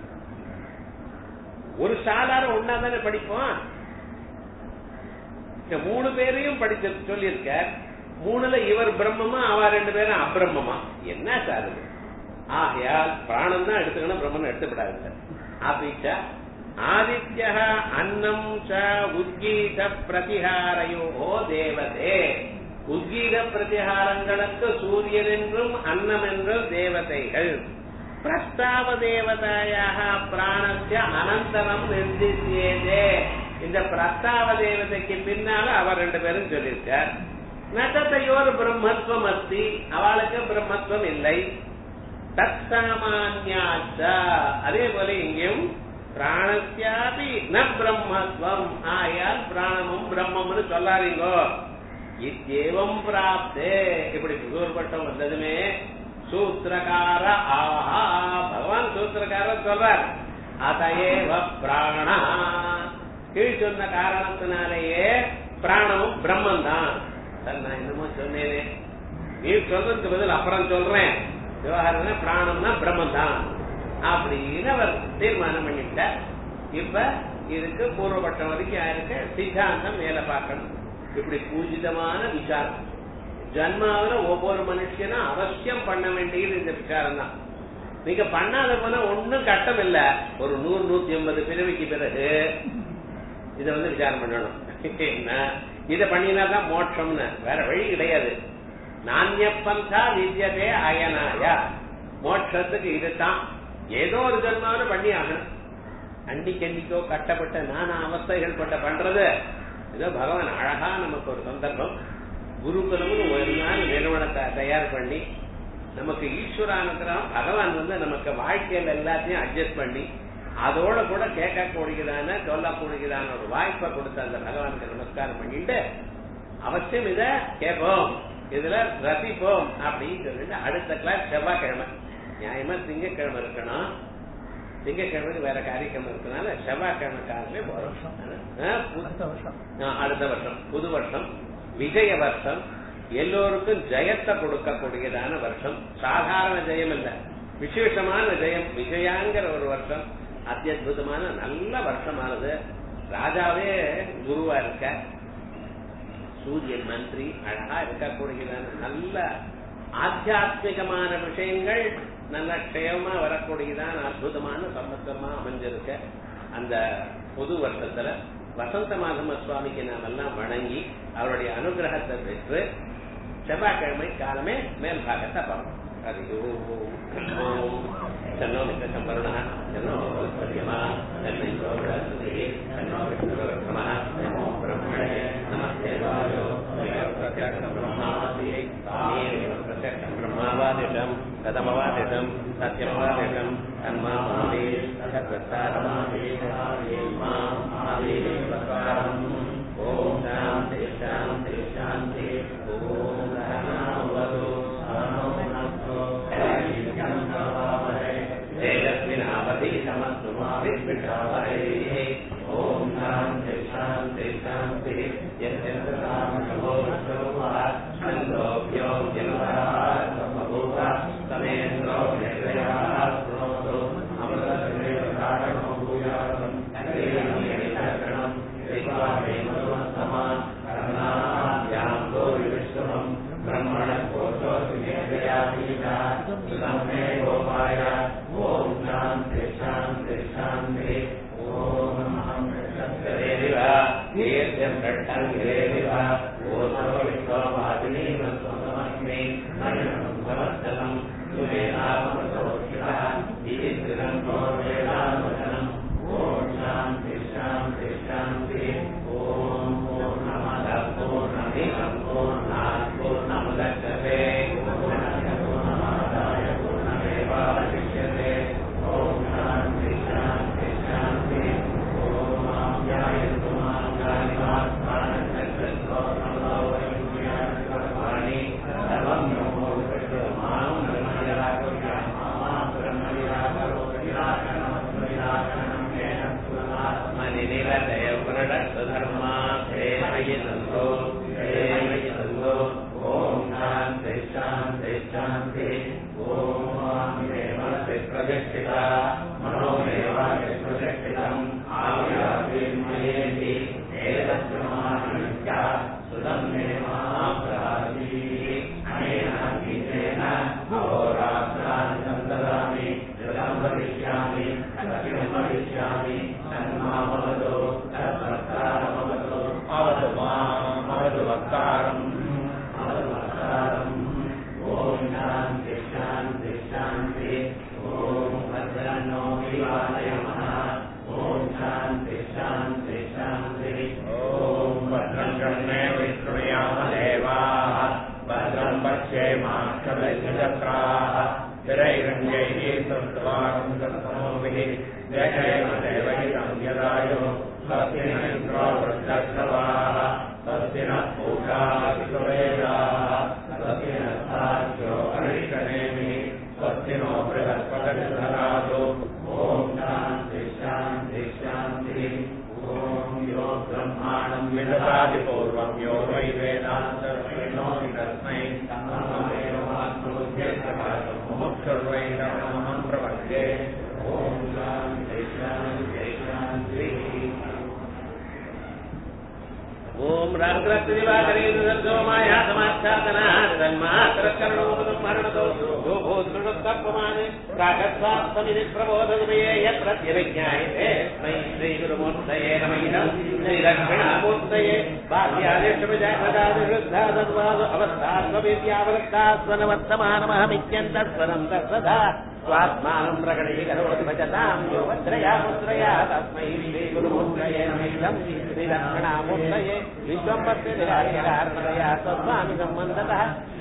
ஒரு சாதாரண ஒன்னா தானே படிப்போம் இந்த மூணு பேரையும் படிச்சு சொல்லியிருக்க மூணுல இவர் பிரம்மமா அவ ரெண்டு பேரும் அபிரம்மமா என்ன சார் இது ஆகையால் பிராணம் தான் எடுத்துக்கணும் பிரம்மன் எடுத்துக்கூடாது சார் அப்படிச்சா ஆதித்ய அன்னம் ச உத்கீத பிரதிகாரையோ தேவதே உத்கீத பிரதிகாரங்களுக்கு சூரியன் என்றும் அன்னம் என்றும் தேவதைகள் பிரஸ்தாவ தேவதாயாக பிராணஸ்ய அனந்தரம் நிர்திசியதே இந்த பிரஸ்தாவ தேவதைக்கு பின்னால அவர் ரெண்டு பேரும் சொல்லியிருக்கார் நகத்தையோர் பிரம்மத்துவம் அஸ்தி அவளுக்கு பிரம்மத்துவம் இல்லை தற்சாமான்யாச்ச அதே போல இங்கேயும் பிராணஸ்யாபி ந பிரம்மத்துவம் ஆயால் பிராணமும் பிரம்மம்னு சொல்லாதீங்கோ இத்தேவம் பிராப்தே இப்படி புதூர்பட்டம் வந்ததுமே சூத்திரகார ஆஹா பகவான் சூத்திரக்காரர் சொல்றார் அதையேவ பிராணா கீழ் சொன்ன காரணத்தினாலேயே பிராணமும் பிரம்மன் தான் சார் நான் என்னமோ சொன்னேனே நீ சொல்றதுக்கு பதில் அப்புறம் சொல்றேன் விவகாரம் பிராணம்னா பிரம்மன் தான் அப்படின்னு அவர் தீர்மானம் பண்ணிட்டார் இப்ப இதுக்கு பூர்வபட்சம் வரைக்கும் ஆயிருக்கு சித்தாந்தம் மேல பார்க்கணும் இப்படி பூஜிதமான விசாரம் ஜன்மாவில ஒவ்வொரு மனுஷனும் அவசியம் பண்ண வேண்டியது இந்த விசாரம் தான் நீங்க பண்ணாத போனா ஒன்னும் கட்டம் இல்ல ஒரு நூறு நூத்தி ஐம்பது பிறவிக்கு பிறகு இத வந்து விசாரம் பண்ணணும் என்ன இத பண்ணினா தான் மோட்சம்னு வேற வழி கிடையாது நானிய பந்தா வித்யதே அயனாயா மோட்சத்துக்கு இதுதான் ஏதோ ஒரு ஜன்மாவது பண்ணி ஆகணும் அண்டிக்கண்டிக்கோ கட்டப்பட்ட நானா அவஸ்தைகள் பட்ட பண்றது ஏதோ பகவான் அழகா நமக்கு ஒரு சந்தர்ப்பம் குருகுலம்னு ஒரு நாள் நிறுவனத்தை தயார் பண்ணி நமக்கு ஈஸ்வரானுக்கிறோம் பகவான் வந்து நமக்கு வாழ்க்கையில எல்லாத்தையும் அட்ஜஸ்ட் பண்ணி அதோட கூட கேட்கக்கூடியதான சொல்லக்கூடியதான ஒரு வாய்ப்பை கொடுத்த அந்த பகவானுக்கு நமஸ்காரம் பண்ணிட்டு அவசியம் இத கேட்போம் இதுல ரசிப்போம் அப்படின்னு சொல்லிட்டு அடுத்த கிளாஸ் செவ்வாய்க்கிழமை நியாயமா திங்கக்கிழமை இருக்கணும் திங்கக்கிழமைக்கு வேற காரியக்கிழமை இருக்கனால செவ்வாய்க்கிழமை காலையில போறோம் ஆ, பு- ஆ, அடுத்த வருஷம் புது வருஷம் விஜய வருஷம் எல்லோருக்கும் ஜெயத்தை கொடுக்கக்கூடியதான வருஷம் சாதாரண ஜெயம் இல்ல விசேஷமான ஜெயம் விஜயாங்கிற ஒரு வருஷம் அத்தியுதமான நல்ல வருஷமானது ராஜாவே குருவா இருக்க சூரியன் மந்திரி அழகா இருக்கக்கூடியதான நல்ல ஆத்தியாத்மிகமான விஷயங்கள் நல்ல க்ஷயமா வரக்கூடியதான அற்புதமான சம்பத்தமா அமைஞ்சிருக்க அந்த புது வருஷத்துல வசந்த மாதம சுவாமிக்கு நாம் எல்லாம் வணங்கி அவருடைய அனுகிரகத்தை பெற்று செவ்வாய்க்கிழமை காலமே மேல் பாகத்தை பார்ப்போம் ஹரி ஓம் ஓம் தன்னோ நிகழ்ச்சம் வருணா தன்னோ சரியமா தன்னை சோதரே தன்னோ விஷ்ணுரமः நமோ பிரம்மணே நமஸ்தே வாயோ பிரத்யக்ஷம் பிரம்மாவாதியை தாமேவ பிரத்யக்ஷம் பிரம்மாவாதிஷம் கதமவாதிஷம் சத்யமவாதிஷம் தன்மாமாவே சத்வத்தாரமாவே மாம் ஆவே வக்காரம் ஓம் சாந்தி சாந்தி சாந்தி ஓம் சரணாவது तेजस्विनावधीतमस्तुमाभिर्विषावहैः ॐ शान्ति शान्ति शान्तिः यद्यन्तरामशोभ्यो जनवरात्मभूत समेन्द्रो निर्दयाः शृणोतु अमृतश्रेयकारणो भूयासम् शरणम् विश्वामेमसमान् करुणाभ्यां गोविविष्णुम् ब्रह्मणः कोशोऽसि निर्दयाधीता सुतं मे गोपाय ॐ शान्ति शान्ति शान्ति ॐ सत्करेरिव कीर्त्यं षट्टङ्गिरेरिव ओषो विश्ववादिनीमस्मि नयनं समस्तकं सुवेनामसोषितः इति स्थिरं वेदानुवचनम् ॐ शान्ति शान्ति शान्ति ॐ पूर्णमदः पूर्णमिदं पूर्णात् पूर्णमुदच्यते पूर्णमादाय पूर्णमेवावशिष्यते ॐ शान्ति शान्ति शान्ति ॐ आप्यायन्तु माङ्गानि वाक्कानि सर्वं ब्रह्मो मां ब्रह्म निराकुर्यां मां ब्रह्म निराकरोति निराकरणं निराकरणं येन आत्मनि निरतय प्रणतधर्मा ते मयि सन्तो ते मयि सन्तो ॐ शान्ति शान्ति शान्ति ॐ मामेवस्य प्रतिष्ठिता मनोमेवास्य प्रतिष्ठितम् आव्यापिन्मयेति एतस्य महानित्या सुतं मे महाप्राचीः अनेन गीतेन अहोरात्राणि सन्तदामि कृतं वदिष्यामि सत्यं वदिष्यामि तन्मामवतु तत्सत्कारमवतु अवतु माम् अवतु वक्तारम् अवतु वक्तारम् ॐ शान्ति शान्ति शान्ति ॐ भद्रन्नो विवादयमः ॐ शान्ति शान्ति शान्ति ॐ भद्रं कर्णे विष्णुयाम देवाः भद्रं पश्येमाक्षलक्षत्राः स्थिरैरङ्गैः संस्वारं संसमोभिः जयेम देवहितं यदायु स्वस्ति न इन्द्रो वृद्धक्षवाः स्वस्ति नः पूषा विश्ववेदाः स्वस्ति नः साक्ष्यो अरिष्टनेमिः स्वस्ति नो बृहस्पतिर्धरातु ॐ शान्ति शान्ति शान्तिः ॐ यो ब्रह्माणं विददातिपूर्वं यो वै वेदान्तर्षणोति तस्मै मुमुक्षुर्वै नमः प्रपद्ये ॐ शान्ति शान्ति शान्तिः ఓం రాగ్రత్రివాకరేంద్రమాయా సమాఖ్యాతనామాత్రకరణోపమరణతో గోభూతృణోత్తమాని ప్రాగత్వాత్మని ప్రబోధనమయే యత్ర విజ్ఞాయతే మై శ్రీ గురుమూర్తయే నమః శ్రీ దక్షిణామూర్తయే బాహ్యాదిష్టమిజాగదాదివృద్ధాదద్వాదు అవస్థాత్మవిద్యావృత్తాస్వనవర్తమానమహమిత్యంతస్వరం తత్సదా स्वात्मानं प्रकटीकरोति भजतां यो भद्रया मुद्रया तस्मै श्रीगुरुमूर्तये नमैदं श्रीदक्षिणामूर्तये विश्वं पश्य निरायरार्मदया तस्मामि सम्बन्धतः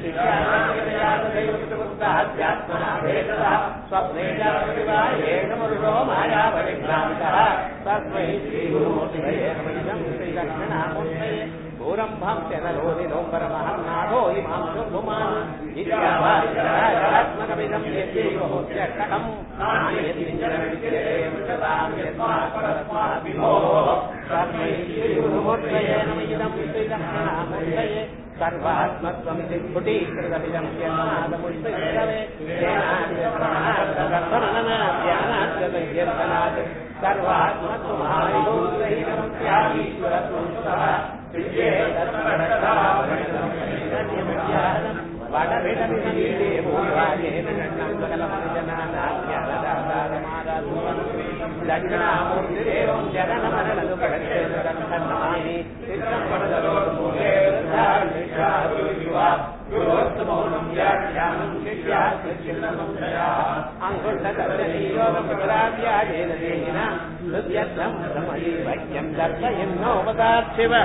शिष्यात्मना भेदतः स्वप्ने जातविवाहेण मरुषो मायापरिभ्रामितः तस्मै श्रीगुरुमूर्तये नमैदं श्रीदक्षिणामूर्तये भूरम्भं चरलोनिलोम्बरमहं नाथो इमां शुभुमान् इत्यात्मकमिदं यद्यैवहोत्यष्टकम् श्रीगुरुमूर्तये नमिदं श्रीदक्षिणामूर्तये सर्वात्मत्वमिति स्फुटीकृतमिदं यन्नादमुष्टिरवे ध्यानात् सर्वात्मत्वमायुः त्यागीश्वरत्वं வடவிடமிதே பூராஜேன கண்ணம் சகலமனிதனாதாரமாராது தட்சிணாமூர்த்திதேவம் ஜகனமரணது படச்சேதரந்தமாமி சித்தம் படதரோடு மூலே மௌனம் வியாக்கியானம் சிஷ்யா சின்னமம் தயா அங்குஷ்டதர்சனீயோகபராத்யாஜேன தேகினா ஹிருத்யத்தம் பிரமயி வைக்கியம் தர்சயன்னோபதாத் சிவः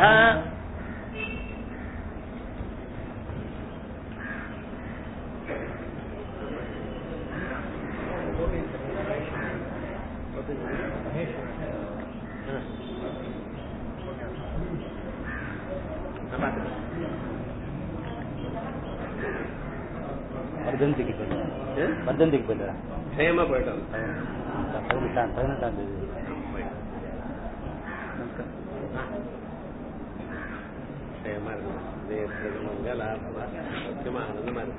வர்தந்திக்கு போயிட்டு வர்தந்திக்கு போயிட்டு க்ஷேமா போயிட்டோம் பதினெட்டாம் பதினெட்டாம் தேதி க்ஷேமா இருக்கும் தேசமாக லாபமா சத்தியமா ஆனந்தமா இருக்கு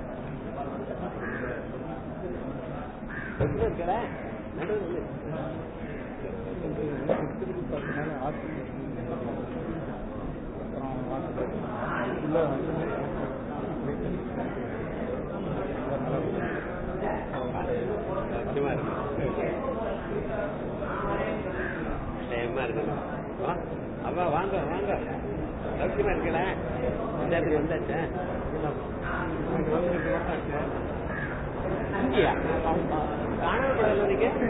சத்தியமா இருக்கு க்ஷேமா இருக்கு வா, அவ்வா வாங்க வாங்க சௌக்கியமா இருக்கல பஞ்சாயத்துக்கு வந்தாச்சா இங்கயா காணாம போடல நீங்க